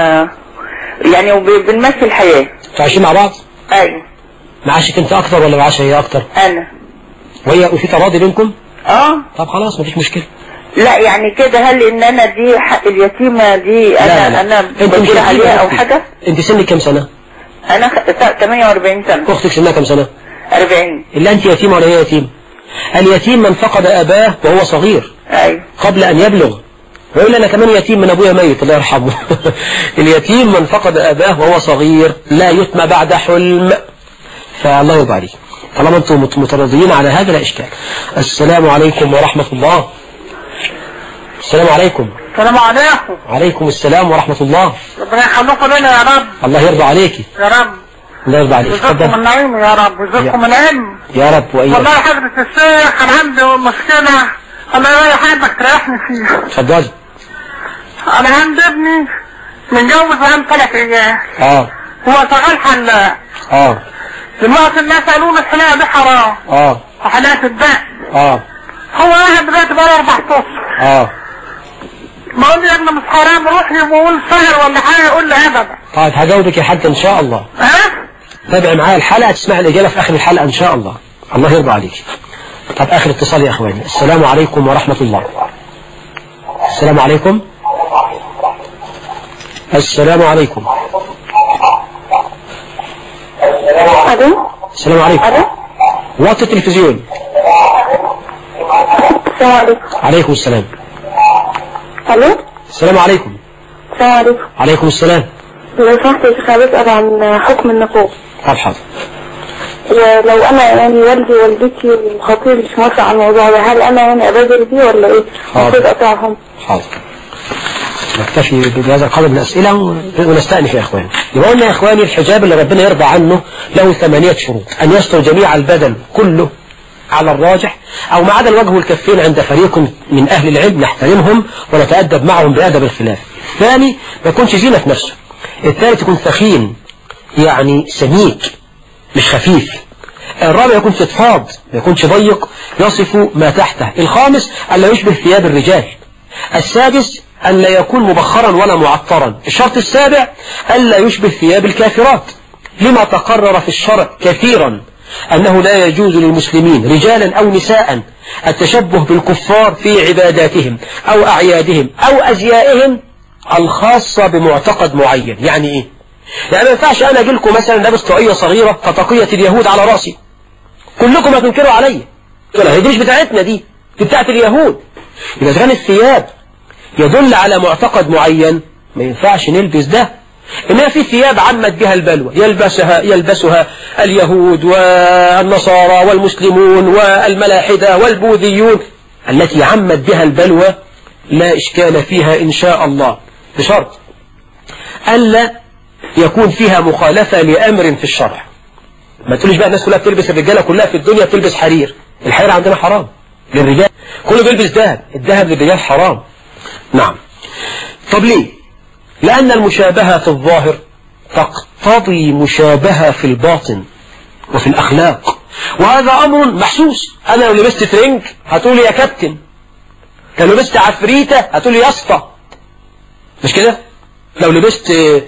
Speaker 3: يعني وبنمشي الحياة
Speaker 1: انتوا عايشين مع بعض
Speaker 3: ايوه
Speaker 1: معاشك انت اكتر ولا معاشها هي اكتر
Speaker 3: انا
Speaker 1: وهي وفي تراضي بينكم
Speaker 3: اه
Speaker 1: طب خلاص مفيش مشكلة
Speaker 3: لا يعني كده هل ان انا دي حق اليتيمة دي انا انا
Speaker 1: انت مش
Speaker 3: بجير
Speaker 1: يتيمة
Speaker 3: عليها او
Speaker 1: أختي.
Speaker 3: حاجة
Speaker 1: انت سنك كام سنة
Speaker 3: انا خ... 48 سنة
Speaker 1: اختك سنها كام سنة
Speaker 3: 40
Speaker 1: الا انت يتيمة ولا هي يتيم اليتيم من فقد اباه وهو صغير
Speaker 3: ايوه
Speaker 1: قبل ان يبلغ وإلا أنا كمان يتيم من أبويا ميت الله يرحمه اليتيم من فقد أباه وهو صغير لا يتم بعد حلم فالله يرضى عليك طالما أنتم مت- مترضيين على هذا لا إشكال السلام عليكم ورحمة الله السلام عليكم
Speaker 5: السلام عليكم
Speaker 1: عليكم السلام ورحمة الله
Speaker 5: ربنا يخليكم لنا يا رب
Speaker 1: الله يرضى عليك
Speaker 5: يا رب
Speaker 1: الله يرضى عليك
Speaker 5: ويزيدكم
Speaker 1: تفضل
Speaker 5: النعيم يا رب ويزيدكم العلم
Speaker 1: يا رب
Speaker 5: والله
Speaker 1: وإياك
Speaker 5: يا حضرة الشيخ انا عندي مشكلة انا رايح حابك تريحني فيها
Speaker 1: تفضل
Speaker 5: انا عندي ابني متجوز وعندي ثلاث عيال
Speaker 1: آه
Speaker 5: هو شغال حلاق
Speaker 1: آه
Speaker 5: دلوقتي الناس قالوا له الحلاقة دي حرام
Speaker 1: آه
Speaker 5: وحلاقة الدق
Speaker 1: آه
Speaker 5: هو واحد دلوقتي بقى له اربع اشهر
Speaker 1: آه
Speaker 5: بقول لي يا ابني مش حرام روح لي بقول سهر ولا حاجة يقول لي ابدا
Speaker 1: طيب هجاوبك يا حاج إن شاء الله
Speaker 5: ها
Speaker 1: تابع معايا الحلقة تسمع الإجابة في آخر الحلقة إن شاء الله الله يرضى عليك طب آخر اتصال يا أخواني السلام عليكم ورحمة الله السلام عليكم السلام عليكم
Speaker 3: الو
Speaker 1: السلام عليكم
Speaker 3: الو
Speaker 1: وطي التلفزيون
Speaker 3: السلام عليكم
Speaker 1: عليكم السلام
Speaker 3: الو
Speaker 1: السلام عليكم
Speaker 3: السلام عليكم
Speaker 1: عليكم السلام
Speaker 3: لو سمحت يا شيخ أنا بسأل عن حكم النقوب
Speaker 1: طب حاضر
Speaker 3: ولو انا يعني والدي والدتي وخطيبي مش موافق على الموضوع ده هل انا يعني ابادر بيه ولا ايه؟
Speaker 1: حاضر.
Speaker 3: المفروض اقطعهم
Speaker 1: حاضر نكتفي بهذا القدر من الأسئلة ونستأنف يا إخواني يبقى قلنا يا إخواني الحجاب اللي ربنا يرضى عنه له ثمانية شروط أن يستر جميع البدن كله على الراجح أو ما عدا الوجه والكفين عند فريق من أهل العلم نحترمهم ونتأدب معهم بأدب الخلاف الثاني ما يكونش زينة في نفسه الثالث يكون ثخين يعني سميك مش خفيف الرابع يكون فضفاض ما يكونش ضيق يصف ما تحته الخامس ألا يشبه ثياب الرجال السادس أن لا يكون مبخرا ولا معطرا الشرط السابع ألا يشبه ثياب الكافرات لما تقرر في الشرع كثيرا أنه لا يجوز للمسلمين رجالا أو نساء التشبه بالكفار في عباداتهم أو أعيادهم أو أزيائهم الخاصة بمعتقد معين يعني إيه؟ يعني ما ينفعش أنا أجي لكم مثلا لابس طاقية صغيرة كطاقية اليهود على رأسي كلكم هتنكروا عليا لا هي دي مش بتاعتنا دي دي بتاعت اليهود يبقى إذا كان الثياب يدل على معتقد معين ما ينفعش نلبس ده إنها في ثياب عمت بها البلوى يلبسها يلبسها اليهود والنصارى والمسلمون والملاحدة والبوذيون التي عمت بها البلوى لا إشكال فيها إن شاء الله بشرط ألا يكون فيها مخالفة لأمر في الشرع ما تقوليش بقى الناس كلها بتلبس الرجالة كلها في الدنيا بتلبس حرير الحرير عندنا حرام للرجال كله بيلبس ذهب الذهب للرجال حرام نعم طب ليه لأن المشابهة في الظاهر تقتضي مشابهة في الباطن وفي الأخلاق وهذا أمر محسوس أنا لو لبست فرنج هتقول يا كابتن لو لبست عفريتة هتقول يا اسطى مش كده لو لبست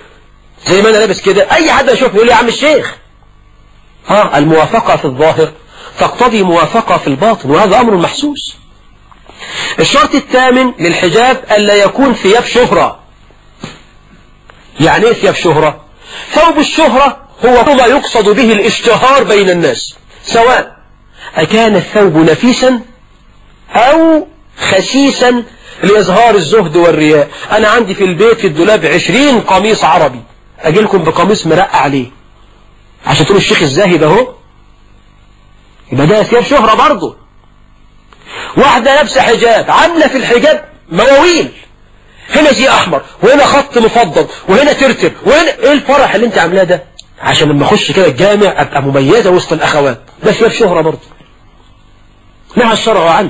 Speaker 1: زي ما أنا لابس كده أي حد يشوفني يقول لي يا عم الشيخ ها الموافقة في الظاهر تقتضي موافقة في الباطن وهذا أمر محسوس الشرط الثامن للحجاب ألا يكون ثياب شهرة يعني ايه ثياب شهرة ثوب الشهرة هو ما يقصد به الاشتهار بين الناس سواء أكان الثوب نفيسا أو خسيسا لإظهار الزهد والرياء أنا عندي في البيت في الدولاب عشرين قميص عربي أجي لكم بقميص مرقع عليه عشان تقولوا الشيخ الزاهد اهو يبقى ده ثياب شهرة برضه واحدة لابسة حجاب عاملة في الحجاب مواويل هنا زي احمر وهنا خط مفضل وهنا ترتر وهنا ايه الفرح اللي انت عاملاه ده عشان لما اخش كده الجامع ابقى مميزة وسط الاخوات ده ثياب شهرة برضه نهى الشرع عنه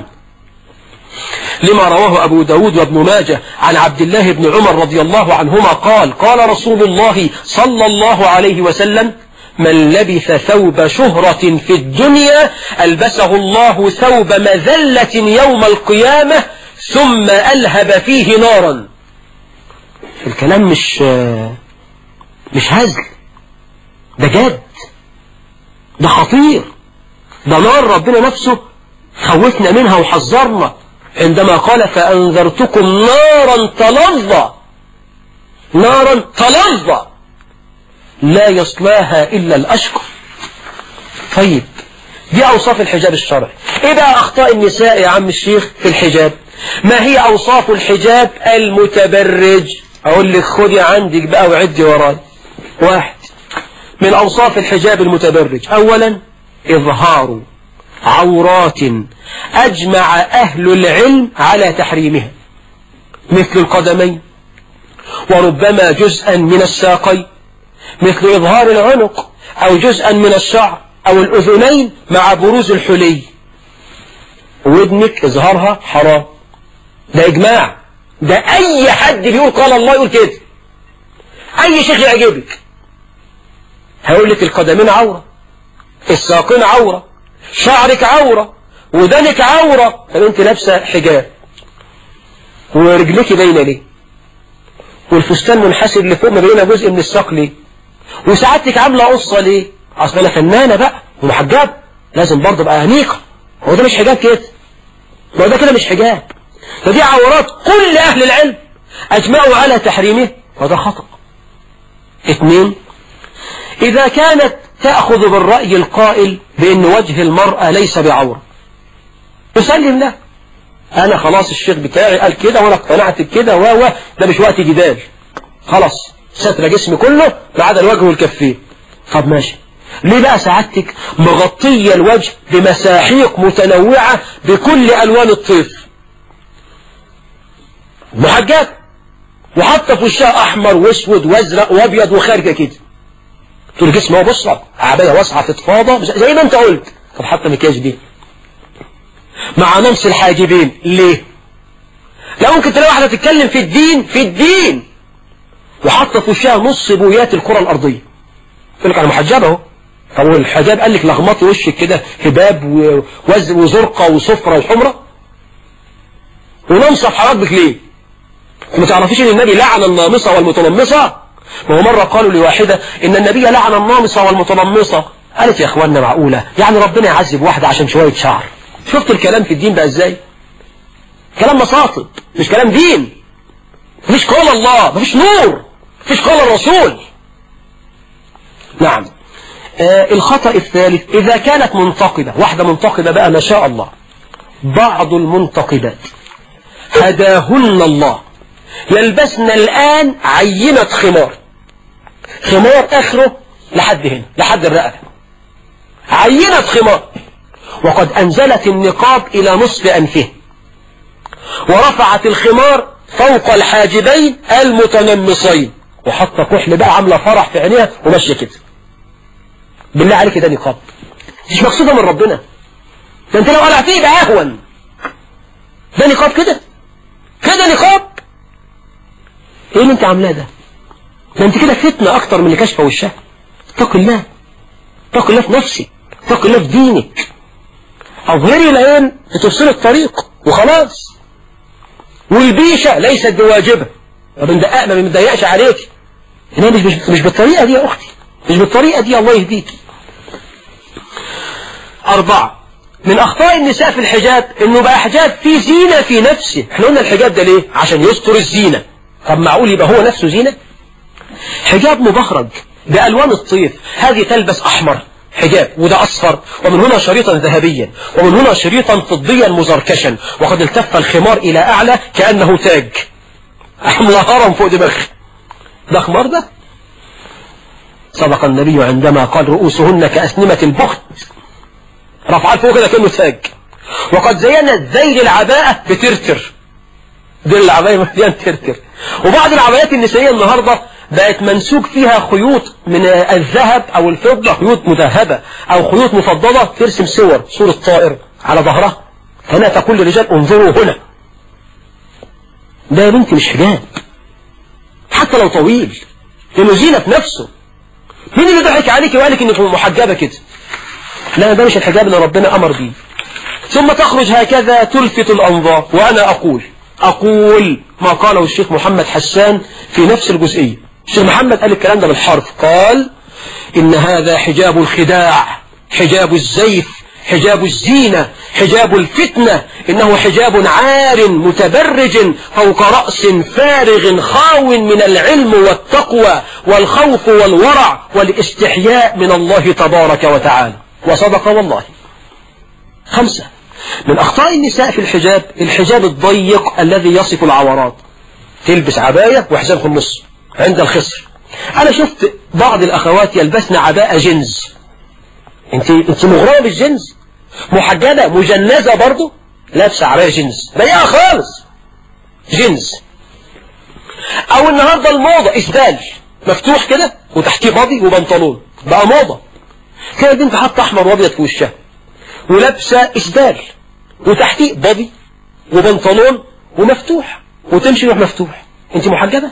Speaker 1: لما رواه أبو داود وابن ماجه عن عبد الله بن عمر رضي الله عنهما قال قال رسول الله صلى الله عليه وسلم من لبث ثوب شهرة في الدنيا ألبسه الله ثوب مذلة يوم القيامة ثم ألهب فيه نارا الكلام مش مش هزل ده جد ده خطير ده نار ربنا نفسه خوفنا منها وحذرنا عندما قال فأنذرتكم نارا تلظى نارا تلظى لا يصلاها إلا الأشقى طيب دي أوصاف الحجاب الشرعي إيه بقى أخطاء النساء يا عم الشيخ في الحجاب ما هي أوصاف الحجاب المتبرج أقول لك خدي عندك بقى وعدي وراي واحد من أوصاف الحجاب المتبرج أولا إظهار عورات أجمع أهل العلم على تحريمها مثل القدمين وربما جزءا من الساقين مثل إظهار العنق أو جزءا من الشعر أو الأذنين مع بروز الحلي ودنك إظهارها حرام ده إجماع ده أي حد بيقول قال الله يقول كده أي شيخ يعجبك هيقول لك القدمين عورة الساقين عورة شعرك عورة ودانك عورة طب انت لابسة حجاب ورجلك باينة ليه والفستان منحسر لفوق ما بينها جزء من الساق ليه وسعادتك عاملة قصة ليه اصل انا فنانة بقى ومحجب لازم برضه ابقى انيقة هو ده مش حجاب كده هو ده كده مش حجاب فدي عورات كل أهل العلم أجمعوا على تحريمه وده خطأ اثنين إذا كانت تأخذ بالرأي القائل بأن وجه المرأة ليس بعورة تسلم له أنا خلاص الشيخ بتاعي قال كده وأنا اقتنعت بكده و و ده مش وقت جدال خلاص ستر جسمي كله ما عدا الوجه والكفين طب ماشي ليه بقى سعادتك مغطية الوجه بمساحيق متنوعة بكل ألوان الطيف محجات وحاطه في وشها أحمر واسود وازرق وابيض وخارجة كده تقول الجسم هو بص عباية واسعة تتفاضى زي ما انت قلت طب حتى مكياج دي مع نمس الحاجبين ليه لا ممكن تلاقي واحدة تتكلم في الدين في الدين وحاطه في وشها نص بويات الكرة الأرضية يقول لك أنا محجبة اهو طب والحجاب قال لك لخبطي وشك كده هباب ووز وزرقة وصفرة وحمرة ونمصف حواجبك ليه ما تعرفيش ان النبي لعن النامصة والمتنمصة وهو مرة قالوا لواحدة ان النبي لعن النامصة والمتنمصة قالت يا اخواننا معقولة يعني ربنا يعذب واحدة عشان شوية شعر شفت الكلام في الدين بقى ازاي كلام مصاطب مش كلام دين مفيش قول الله مفيش نور مفيش قول الرسول نعم آه الخطأ الثالث إذا كانت منتقبة واحدة منتقبة بقى ما شاء الله بعض المنتقبات هداهن الله يلبسن الآن عينة خمار خمار آخره لحد هنا لحد الرقبة عينة خمار وقد أنزلت النقاب إلى نصف أنفه ورفعت الخمار فوق الحاجبين المتنمصين وحط كحل بقى عاملة فرح في عينيها وماشية كده بالله عليك ده نقاب مش مقصودة من ربنا ده انت لو قلع فيه يبقى اهون ده نقاب كده كده نقاب ايه اللي انت عاملاه ده ده انت كده فتنة اكتر من اللي كشفه وشها اتق الله اتق الله في نفسك اتق الله في دينك اظهري العين لتفصل الطريق وخلاص والبيشة ليست بواجبة ما بندقق ما بنضيقش عليك هنا مش, مش, مش بالطريقة دي يا اختي مش بالطريقة دي الله يهديك أربعة من أخطاء النساء في الحجاب إنه بقى حجاب فيه زينة في نفسه احنا قلنا الحجاب ده ليه عشان يستر الزينة طب معقول يبقى هو نفسه زينة حجاب مبخرج بألوان الطيف هذه تلبس أحمر حجاب وده أصفر ومن هنا شريطا ذهبيا ومن هنا شريطا فضيا مزركشا وقد التف الخمار إلى أعلى كأنه تاج أحمل هرم فوق دماغه ده خمار ده صدق النبي عندما قال رؤوسهن كأسنمة البخت رفع فوق كده كأنه تاج وقد زينت ذيل العباءة بترتر ذيل العباية مليان ترتر وبعض العبايات النسائية النهاردة بقت منسوج فيها خيوط من الذهب أو الفضة خيوط مذهبة أو خيوط مفضلة ترسم صور صورة طائر على ظهرها هنا تقول للرجال انظروا هنا ده يا بنتي مش حجاب حتى لو طويل لأنه زينة في نفسه مين اللي ضحك عليك وقال لك انك محجبة كده لا ده مش الحجاب اللي ربنا أمر بيه ثم تخرج هكذا تلفت الأنظار وأنا أقول أقول ما قاله الشيخ محمد حسان في نفس الجزئية الشيخ محمد قال الكلام ده بالحرف قال إن هذا حجاب الخداع حجاب الزيف حجاب الزينة حجاب الفتنة إنه حجاب عار متبرج فوق رأس فارغ خاو من العلم والتقوى والخوف والورع والاستحياء من الله تبارك وتعالى وصدق والله خمسة من أخطاء النساء في الحجاب الحجاب الضيق الذي يصف العورات تلبس عباية وحجاب في النص عند الخصر أنا شفت بعض الأخوات يلبسن عباءة جنز انت انت مغرمة بالجنز محجبة مجنزة برضو لابسة عباية جنز ضيقة خالص جنز أو النهاردة الموضة إسدال مفتوح كده وتحتيه بادي وبنطلون بقى موضة كانت بنت حاطة أحمر وأبيض في وشها ولابسة إسدال وتحتيه بادي وبنطلون ومفتوح وتمشي روح مفتوح انت محجبة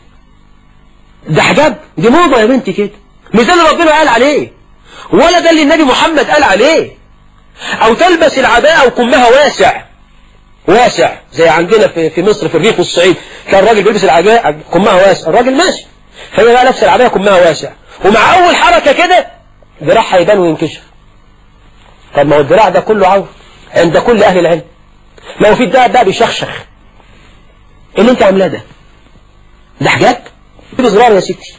Speaker 1: ده حجاب دي موضة يا بنتي كده مش ده اللي ربنا قال عليه ولا ده اللي النبي محمد قال عليه او تلبس العباءة وكمها واسع واسع زي عندنا في في مصر في الريف والصعيد كان الراجل بيلبس العباءة كمها واسع الراجل ماشي فهي بقى لابسه العباءة كمها واسع ومع اول حركة كده ذراعها يبان وينكشف طب ما هو الذراع ده كله عور عند كل اهل العلم لو في الدهب بقى بيشخشخ ايه اللي انت عاملاه ده ده حجاب في صغير يا ستي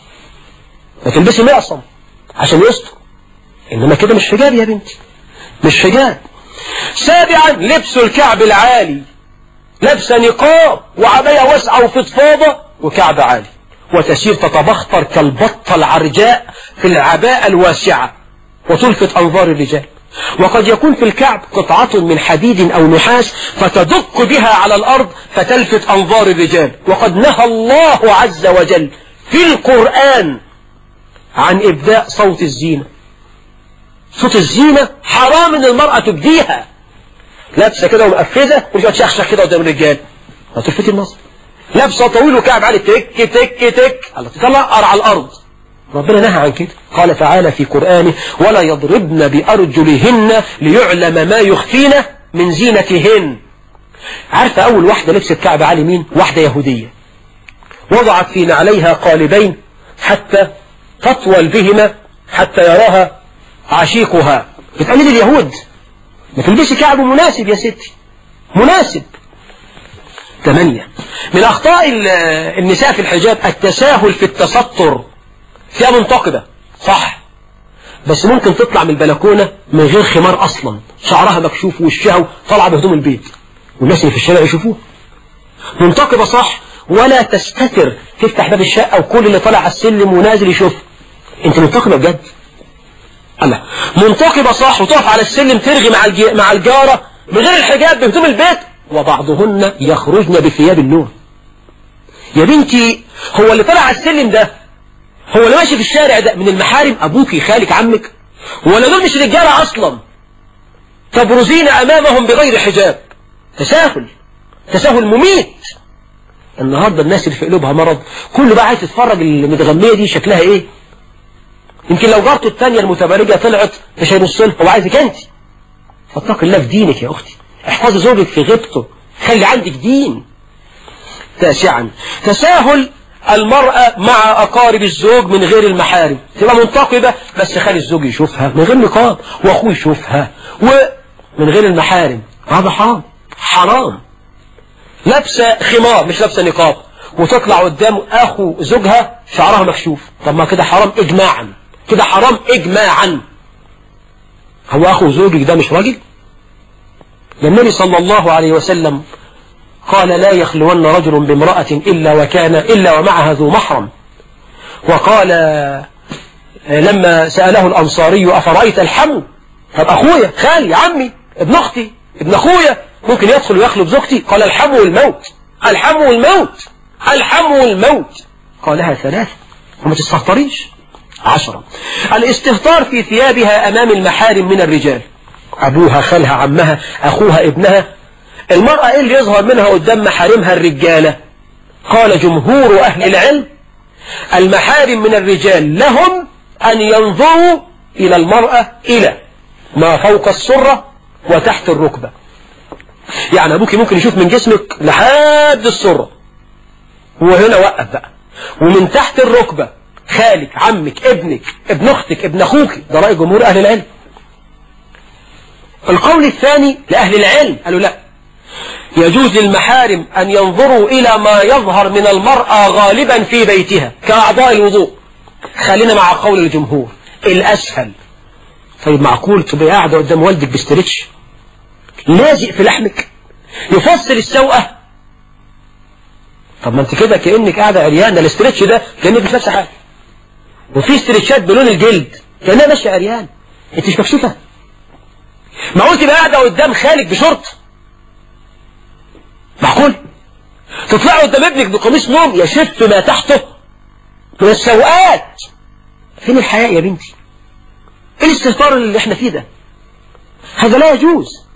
Speaker 1: ما تلبسي معصم عشان يستر انما كده مش حجاب يا بنتي مش حجاب سابعا لبس الكعب العالي لابسه نقاب وعباية واسعة وفضفاضة وكعب عالي وتسير تتبختر كالبطة العرجاء في العباءة الواسعة وتلفت أنظار الرجال وقد يكون في الكعب قطعة من حديد أو نحاس فتدق بها على الأرض فتلفت أنظار الرجال وقد نهى الله عز وجل في القرآن عن إبداء صوت الزينة صوت الزينة حرام ان المرأة تبديها لابسة كده ومقفزة ومش تشخشخ كده قدام الرجال هتلفتي النظر لابسة طويل وكعب عالي تك تك تك الله تطلع قرع على الأرض ربنا نهى عن كده قال تعالى في قرآنه ولا يضربن بأرجلهن ليعلم ما يخفين من زينتهن عارفة أول واحدة لبست كعب عالي مين واحدة يهودية وضعت في نعليها قالبين حتى تطول بهما حتى يراها عشيقها بتقلد اليهود ما تلبسي كعب مناسب يا ستي مناسب ثمانية من أخطاء النساء في الحجاب التساهل في التستر فيها منتقبة صح بس ممكن تطلع من البلكونة من غير خمار أصلا شعرها مكشوف ووشها طالعة بهدوم البيت والناس اللي في الشارع يشوفوه منتقبة صح ولا تستتر تفتح باب الشقة وكل اللي طالع على السلم ونازل يشوف انت منتقبة بجد الله منتقبة صح وتقف على السلم ترغي مع الجي... مع الجارة من غير الحجاب بهدوم البيت وبعضهن يخرجن بثياب النوم يا بنتي هو اللي طلع على السلم ده هو اللي ماشي في الشارع ده من المحارم أبوك خالك عمك ولا دول مش رجالة أصلا تبرزين أمامهم بغير حجاب تساهل تساهل مميت النهاردة الناس اللي في قلوبها مرض كله بقى عايز تتفرج المتغمية دي شكلها ايه يمكن لو جارته الثانية المتبرجة طلعت مش هيبص لها هو عايزك انت فاتق الله في دينك يا اختي احفظي زوجك في غيبته خلي عندك دين تاسعا تساهل المرأة مع أقارب الزوج من غير المحارم تبقى منتقبة بس خلي الزوج يشوفها من غير نقاب وأخوه يشوفها ومن غير المحارم هذا حرام حرام لابسة خمار مش لابسة نقاب وتطلع قدام أخو زوجها شعرها مكشوف طب ما كده حرام إجماعا كده حرام إجماعا هو أخو زوجك ده مش راجل النبي صلى الله عليه وسلم قال لا يخلون رجل بامرأة إلا وكان إلا ومعها ذو محرم وقال لما سأله الأنصاري أفرأيت الحم طب أخويا خالي عمي ابن أختي ابن أخويا ممكن يدخل ويخلب زوجتي قال الحم والموت الحم والموت الحم والموت قالها ثلاثة وما تستهتريش عشرة الاستهتار في ثيابها أمام المحارم من الرجال أبوها خالها عمها أخوها ابنها المرأة إيه اللي يظهر منها قدام محارمها الرجالة قال جمهور أهل العلم المحارم من الرجال لهم أن ينظروا إلى المرأة إلى ما فوق السرة وتحت الركبة يعني أبوك ممكن يشوف من جسمك لحد السرة وهنا وقف بقى ومن تحت الركبة خالك عمك ابنك ابن أختك ابن أخوك ده رأي جمهور أهل العلم القول الثاني لأهل العلم قالوا لا يجوز للمحارم أن ينظروا إلى ما يظهر من المرأة غالبا في بيتها كأعضاء الوضوء خلينا مع قول الجمهور الأسهل طيب معقول تبقى قاعدة قدام والدك بستريتش لازق في لحمك يفصل السوءة طب ما انت كده كأنك قاعدة عريانة الاستريتش ده كأنك مش لابسه حاجة وفي استريتشات بلون الجلد كأنها ماشية عريان انت مش مكشوفة معقول تبقى قاعدة قدام خالك بشورت معقول تطلع قدام ابنك بقميص نوم يشف ما تحته من السوءات فين الحياء يا بنتي ايه الاستهتار اللي احنا فيه ده هذا لا يجوز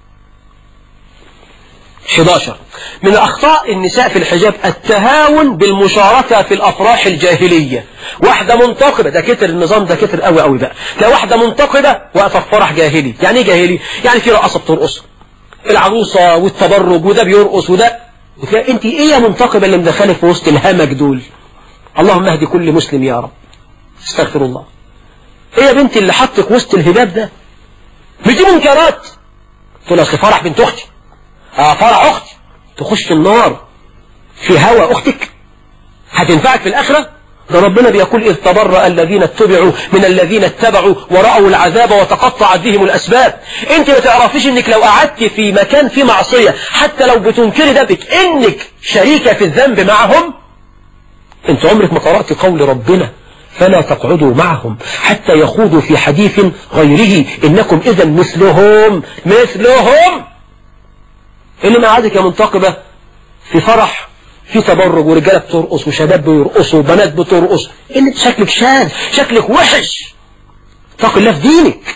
Speaker 1: 11 من أخطاء النساء في الحجاب التهاون بالمشاركة في الأفراح الجاهلية واحدة منتقبة ده كتر النظام ده كتر قوي قوي بقى لا واحدة منتقبة واقفة في فرح جاهلي يعني ايه جاهلي يعني في رقصة بترقص العروسة والتبرج وده بيرقص وده وتلاقي انت ايه يا منتقبة اللي مدخلك في وسط الهمج دول اللهم اهدي كل مسلم يا رب استغفر الله ايه يا بنتي اللي حطك وسط الهباب ده مش دي منكرات تقول اصل فرح بنت اختي اه فرح اختي تخش النار في هوى اختك هتنفعك في الاخره ده ربنا بيقول إذ تبرأ الذين اتبعوا من الذين اتبعوا ورأوا العذاب وتقطعت بهم الأسباب انت ما تعرفيش انك لو قعدت في مكان فيه معصية حتى لو بتنكري ده انك شريكة في الذنب معهم انت عمرك ما قرأت قول ربنا فلا تقعدوا معهم حتى يخوضوا في حديث غيره إنكم إذا مثلهم مثلهم اللي معادك يا منتقبة في فرح في تبرج ورجالة بترقص وشباب بيرقصوا وبنات بترقص ان شكلك شاذ شكلك وحش اتق الله في دينك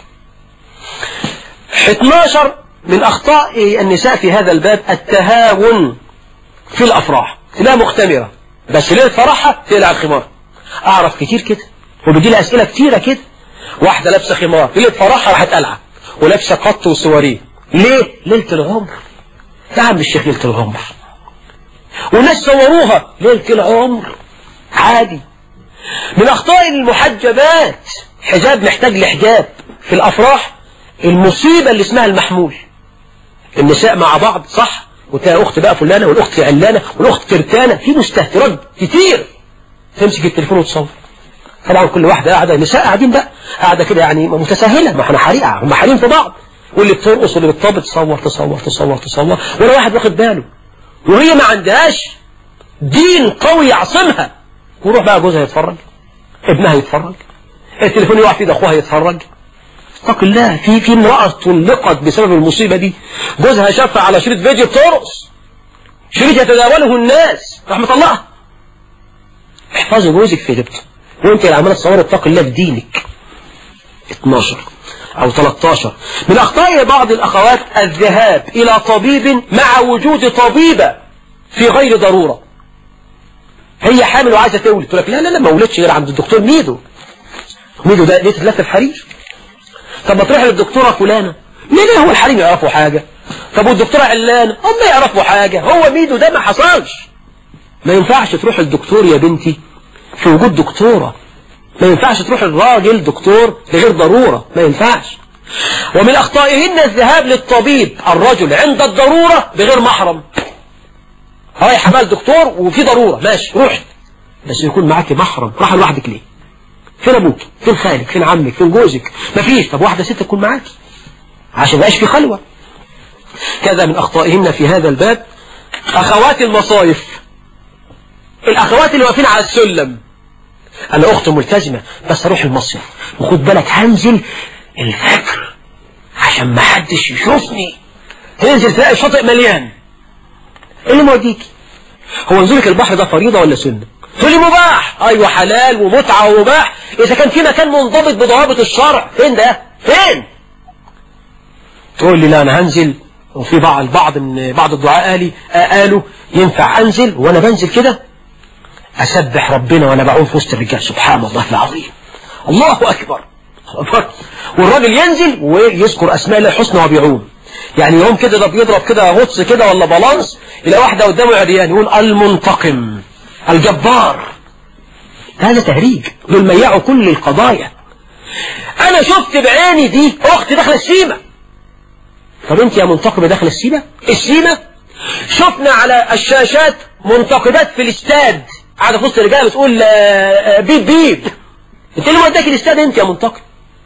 Speaker 1: 12 من أخطاء النساء في هذا الباب التهاون في الأفراح تلاقيها مختمرة بس ليلة فرحها تقلع الخمار أعرف كتير كده وبيجي لي أسئلة كتيرة كده واحدة لابسة خمار ليلة فرحها راحت قلعة ولابسة قط وسواريه ليه؟ ليلة العمر يا عم الشيخ ليلة العمر والناس صوروها ليلة العمر عادي من أخطاء المحجبات حجاب محتاج لحجاب في الأفراح المصيبة اللي اسمها المحمول النساء مع بعض صح وتلاقي أخت بقى فلانة والأخت علانة والأخت كرتانة في مستهترات كتير تمسك التليفون وتصور طبعا كل واحدة قاعدة نساء قاعدين بقى قاعدة كده يعني متساهلة ما احنا حريقة هم حريم في بعض واللي بترقص واللي بتطبط تصور تصور تصور تصور ولا واحد واخد باله وهي ما عندهاش دين قوي يعصمها وروح بقى جوزها يتفرج ابنها يتفرج التليفون يقع في ايد اخوها يتفرج اتق الله في في امرأة طلقت بسبب المصيبة دي جوزها شافها على شريط فيديو بترقص شريط يتداوله الناس رحمة الله احفظي جوزك في جبته وانت اللي عماله تصور اتق الله في دينك 12 او 13 من اخطاء بعض الاخوات الذهاب الى طبيب مع وجود طبيبة في غير ضرورة هي حامل وعايزة تولد تقول لك لا لا لا ما ولدش غير عند الدكتور ميدو ميدو ده ليه تتلف الحرير طب ما تروح للدكتورة فلانة ليه هو الحريم يعرفوا حاجة طب والدكتورة علانة هم يعرفوا حاجة هو ميدو ده ما حصلش ما ينفعش تروح الدكتور يا بنتي في وجود دكتورة ما ينفعش تروح الراجل دكتور لغير ضرورة ما ينفعش ومن أخطائهن الذهاب للطبيب الرجل عند الضرورة بغير محرم رايح عمال دكتور وفي ضرورة ماشي روح بس يكون معاك محرم راح لوحدك ليه فين ابوك فين خالك فين عمك فين جوزك مفيش طب واحدة ست تكون معاك عشان ما في خلوة كذا من أخطائهن في هذا الباب أخوات المصايف الأخوات اللي واقفين على السلم أنا أخت ملتزمة بس أروح المصيف وخد بالك هنزل الفجر عشان ما حدش يشوفني تنزل تلاقي الشاطئ مليان ايه اللي موديكي هو نزولك البحر ده فريضة ولا سنة تقول لي مباح ايوه حلال ومتعة ومباح اذا كان في مكان منضبط بضوابط الشرع فين ده فين تقول لي لا انا هنزل وفي بعض البعض من بعض الدعاء قالي قالوا ينفع انزل وانا بنزل كده اسبح ربنا وانا بعوم في وسط الرجال سبحان الله العظيم الله اكبر أكبر. والراجل ينزل ويذكر اسماء الله الحسنى وبيعوم يعني يوم كده ده بيضرب كده غطس كده ولا بالانس الى واحده قدامه عريان يقول المنتقم الجبار هذا تهريج دول ميعوا كل القضايا انا شفت بعيني دي اختي داخله السيمه طب انت يا منتقبه داخله السيمه السيمه شفنا على الشاشات منتقبات في الاستاد قاعده في وسط الرجاله بتقول بيب بيب انت اللي وداك الاستاد انت يا منتقب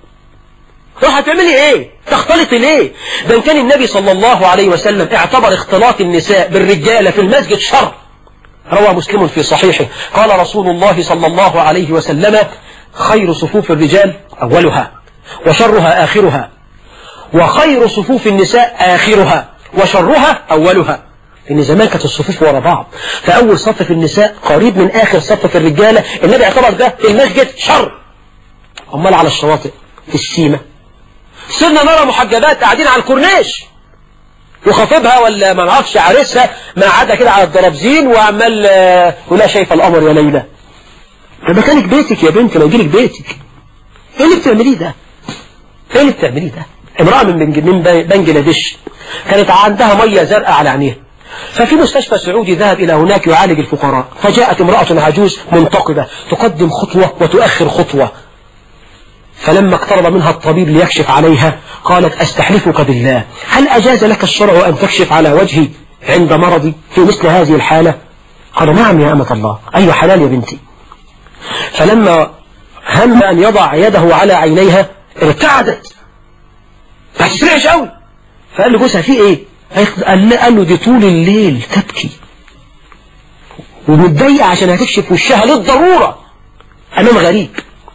Speaker 1: روح هتعملي ايه تختلطي ليه ده كان النبي صلى الله عليه وسلم اعتبر اختلاط النساء بالرجالة في المسجد شر روى مسلم في صحيحه قال رسول الله صلى الله عليه وسلم خير صفوف الرجال أولها وشرها آخرها وخير صفوف النساء آخرها وشرها أولها إن زمان كانت الصفوف ورا بعض فأول صف في النساء قريب من آخر صف في الرجالة النبي اعتبر ده في المسجد شر أمال على الشواطئ في السيمة صرنا نرى محجبات قاعدين على الكورنيش وخطيبها ولا ما نعرفش عريسها ما قاعده كده على الدرابزين وعمال ولا شايفه القمر يا ليلى ده مكانك بيتك يا بنت لو جيلك بيتك ايه اللي بتعمليه ده ايه اللي بتعمليه ده امرأة من من بنجلاديش كانت عندها مية زرقاء على عينيها ففي مستشفى سعودي ذهب إلى هناك يعالج الفقراء فجاءت امرأة عجوز منتقبة تقدم خطوة وتؤخر خطوة فلما اقترب منها الطبيب ليكشف عليها قالت أستحلفك بالله هل أجاز لك الشرع أن تكشف على وجهي عند مرضي في مثل هذه الحالة قال نعم يا أمة الله أيوة حلال يا بنتي فلما هم أن يضع يده على عينيها ارتعدت ما تسرعش قوي فقال له جوزها في ايه قال له, قال له دي طول الليل تبكي ومتضايقه عشان هتكشف وشها للضرورة أمام غريب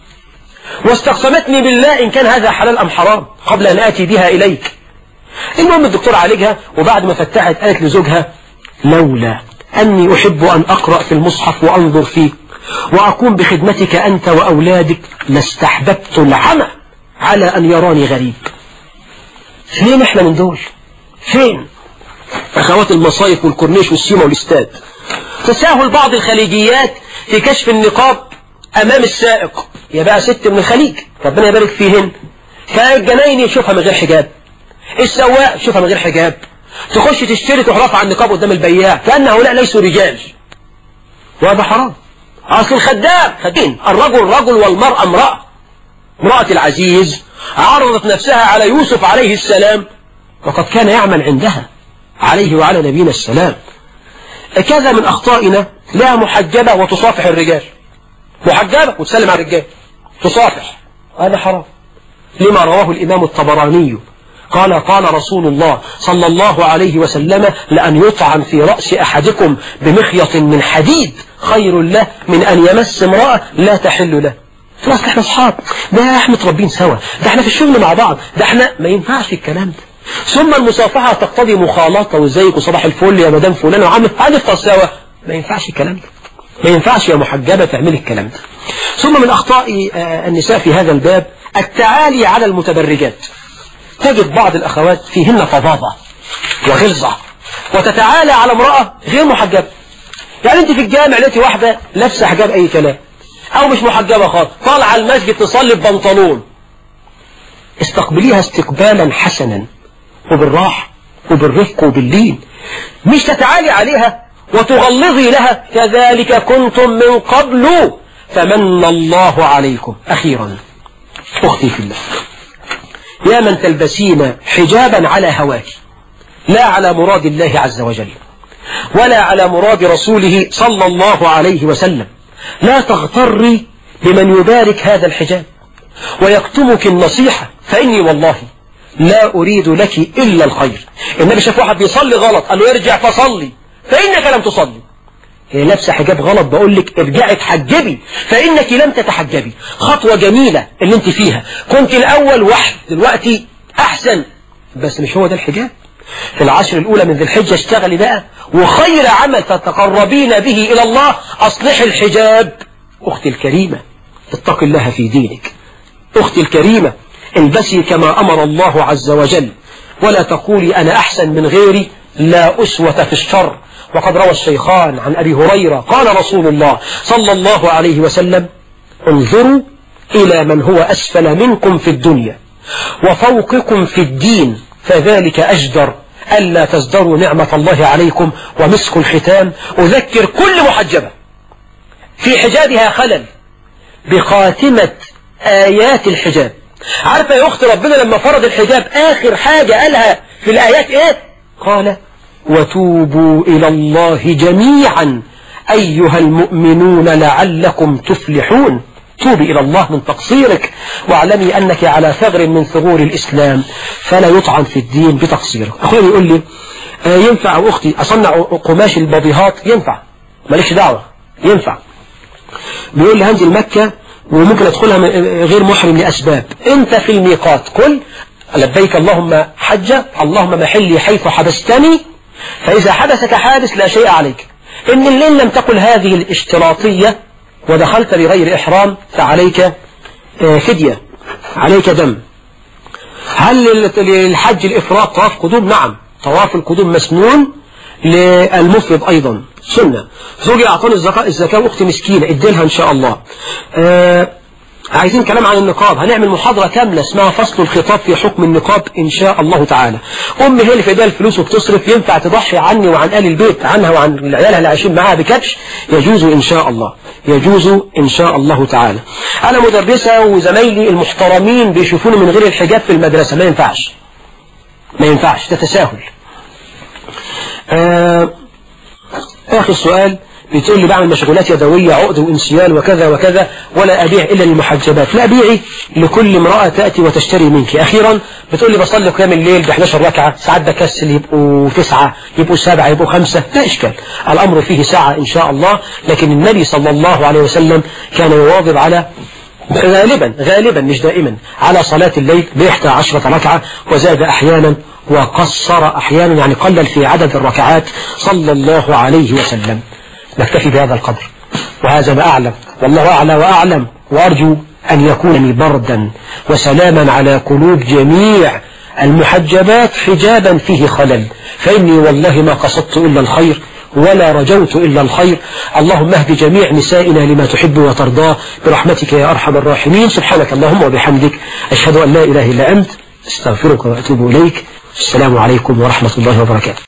Speaker 1: واستقسمتني بالله إن كان هذا حلال أم حرام قبل أن آتي بها إليك المهم الدكتور عالجها وبعد ما فتحت قالت لزوجها لولا أني أحب أن أقرأ في المصحف وأنظر فيه وأكون بخدمتك أنت وأولادك لاستحببت العمى على أن يراني غريب فين احنا من دول فين أخوات المصايف والكورنيش والسيما والاستاد تساهل بعض الخليجيات في كشف النقاب أمام السائق يا بقى ست من الخليج ربنا يبارك فيهن فالجناين يشوفها من غير حجاب السواق يشوفها من غير حجاب تخش تشتري تروح رافع النقاب قدام البياع كأن هؤلاء ليسوا رجال وهذا حرام أصل الخدام خدين الرجل رجل والمرأة امرأة امرأة العزيز عرضت نفسها على يوسف عليه السلام وقد كان يعمل عندها عليه وعلى نبينا السلام كذا من أخطائنا لا محجبة وتصافح الرجال محجبة وتسلم على الرجال تصافح هذا حرام لما رواه الإمام الطبراني قال قال رسول الله صلى الله عليه وسلم لأن يطعن في رأس أحدكم بمخيط من حديد خير له من أن يمس امرأة لا تحل له خلاص احنا اصحاب ده احنا متربين سوا ده احنا في الشغل مع بعض ده احنا ما ينفعش الكلام ده ثم المصافحة تقتضي مخالطة وازيك وصباح الفل يا مدام فلان وعم هنفطر سوا ما ينفعش الكلام ده ما ينفعش يا محجبة تعملي الكلام ده ثم من أخطاء النساء في هذا الباب التعالي على المتبرجات تجد بعض الأخوات فيهن فظاظة وغلظة وتتعالى على امرأة غير محجبة يعني انت في الجامع لقيتي واحدة لابسه حجاب أي كلام أو مش محجبة خالص طالعة المسجد تصلي ببنطلون استقبليها استقبالا حسنا وبالراحة وبالرفق وباللين مش تتعالي عليها وتغلظي لها كذلك كنتم من قبل فمن الله عليكم أخيرا أختي في الله يا من تلبسين حجابا على هواك لا على مراد الله عز وجل ولا على مراد رسوله صلى الله عليه وسلم لا تغتري بمن يبارك هذا الحجاب ويكتمك النصيحة فإني والله لا أريد لك إلا الخير النبي شاف واحد بيصلي غلط قال له ارجع فصلي فإنك لم تصلي هي لابسه حجاب غلط بقول لك ارجعي تحجبي فإنك لم تتحجبي خطوة جميلة اللي انت فيها كنت الأول واحد دلوقتي أحسن بس مش هو ده الحجاب في العشر الأولى من ذي الحجة اشتغلي بقى وخير عمل تتقربين به إلى الله أصلح الحجاب أختي الكريمة اتق الله في دينك أختي الكريمة البسي كما أمر الله عز وجل ولا تقولي أنا أحسن من غيري لا أسوة في الشر وقد روى الشيخان عن أبي هريرة قال رسول الله صلى الله عليه وسلم انظروا إلى من هو أسفل منكم في الدنيا وفوقكم في الدين فذلك أجدر ألا تزدروا نعمة الله عليكم ومسك الختام أذكر كل محجبة في حجابها خلل بخاتمة آيات الحجاب عارفة يا أخت ربنا لما فرض الحجاب آخر حاجة قالها في الآيات إيه قال وتوبوا إلى الله جميعا أيها المؤمنون لعلكم تفلحون توبي إلى الله من تقصيرك واعلمي أنك على ثغر من ثغور الإسلام فلا يطعن في الدين بتقصيرك أخوي يقول لي آه ينفع أختي أصنع قماش البضيهات ينفع مالكش دعوة ينفع بيقول لي هنزل مكة وممكن أدخلها غير محرم لأسباب أنت في الميقات قل لبيك اللهم حجة اللهم محلي حيث حبستني فإذا حدثك حادث لا شيء عليك إن الليل لم تقل هذه الاشتراطية ودخلت بغير إحرام فعليك فدية عليك دم هل للحج الإفراط طواف قدوم نعم طواف القدوم مسنون للمفرد أيضا سنة زوجي أعطاني الزكاة, الزكاة وأختي مسكينة اديلها إن شاء الله عايزين كلام عن النقاب هنعمل محاضرة كاملة اسمها فصل الخطاب في حكم النقاب إن شاء الله تعالى أمي هي اللي في ايديها الفلوس وبتصرف ينفع تضحي عني وعن آل البيت عنها وعن عيالها اللي عايشين معاها بكبش يجوز إن شاء الله يجوز إن شاء الله تعالى أنا مدرسة وزمايلي المحترمين بيشوفوني من غير الحجاب في المدرسة ما ينفعش ما ينفعش ده تساهل آه آخر سؤال بتقول لي بعمل مشغولات يدوية عقد وانسيال وكذا وكذا ولا أبيع إلا للمحجبات لا أبيعي لكل امرأة تأتي وتشتري منك أخيرا بتقول لي بصلي قيام الليل ب 11 ركعة ساعات بكسل يبقوا تسعة يبقوا سبعة يبقوا خمسة لا إشكال الأمر فيه ساعة إن شاء الله لكن النبي صلى الله عليه وسلم كان يواظب على غالبا غالبا مش دائما على صلاة الليل بإحدى عشرة ركعة وزاد أحيانا وقصر أحيانا يعني قلل في عدد الركعات صلى الله عليه وسلم نكتفي بهذا القدر وهذا ما أعلم والله أعلى وأعلم وأرجو أن يكون بردا وسلاما على قلوب جميع المحجبات حجابا فيه خلل فإني والله ما قصدت إلا الخير ولا رجوت إلا الخير اللهم اهد جميع نسائنا لما تحب وترضاه برحمتك يا أرحم الراحمين سبحانك اللهم وبحمدك أشهد أن لا إله إلا أنت استغفرك وأتوب إليك السلام عليكم ورحمة الله وبركاته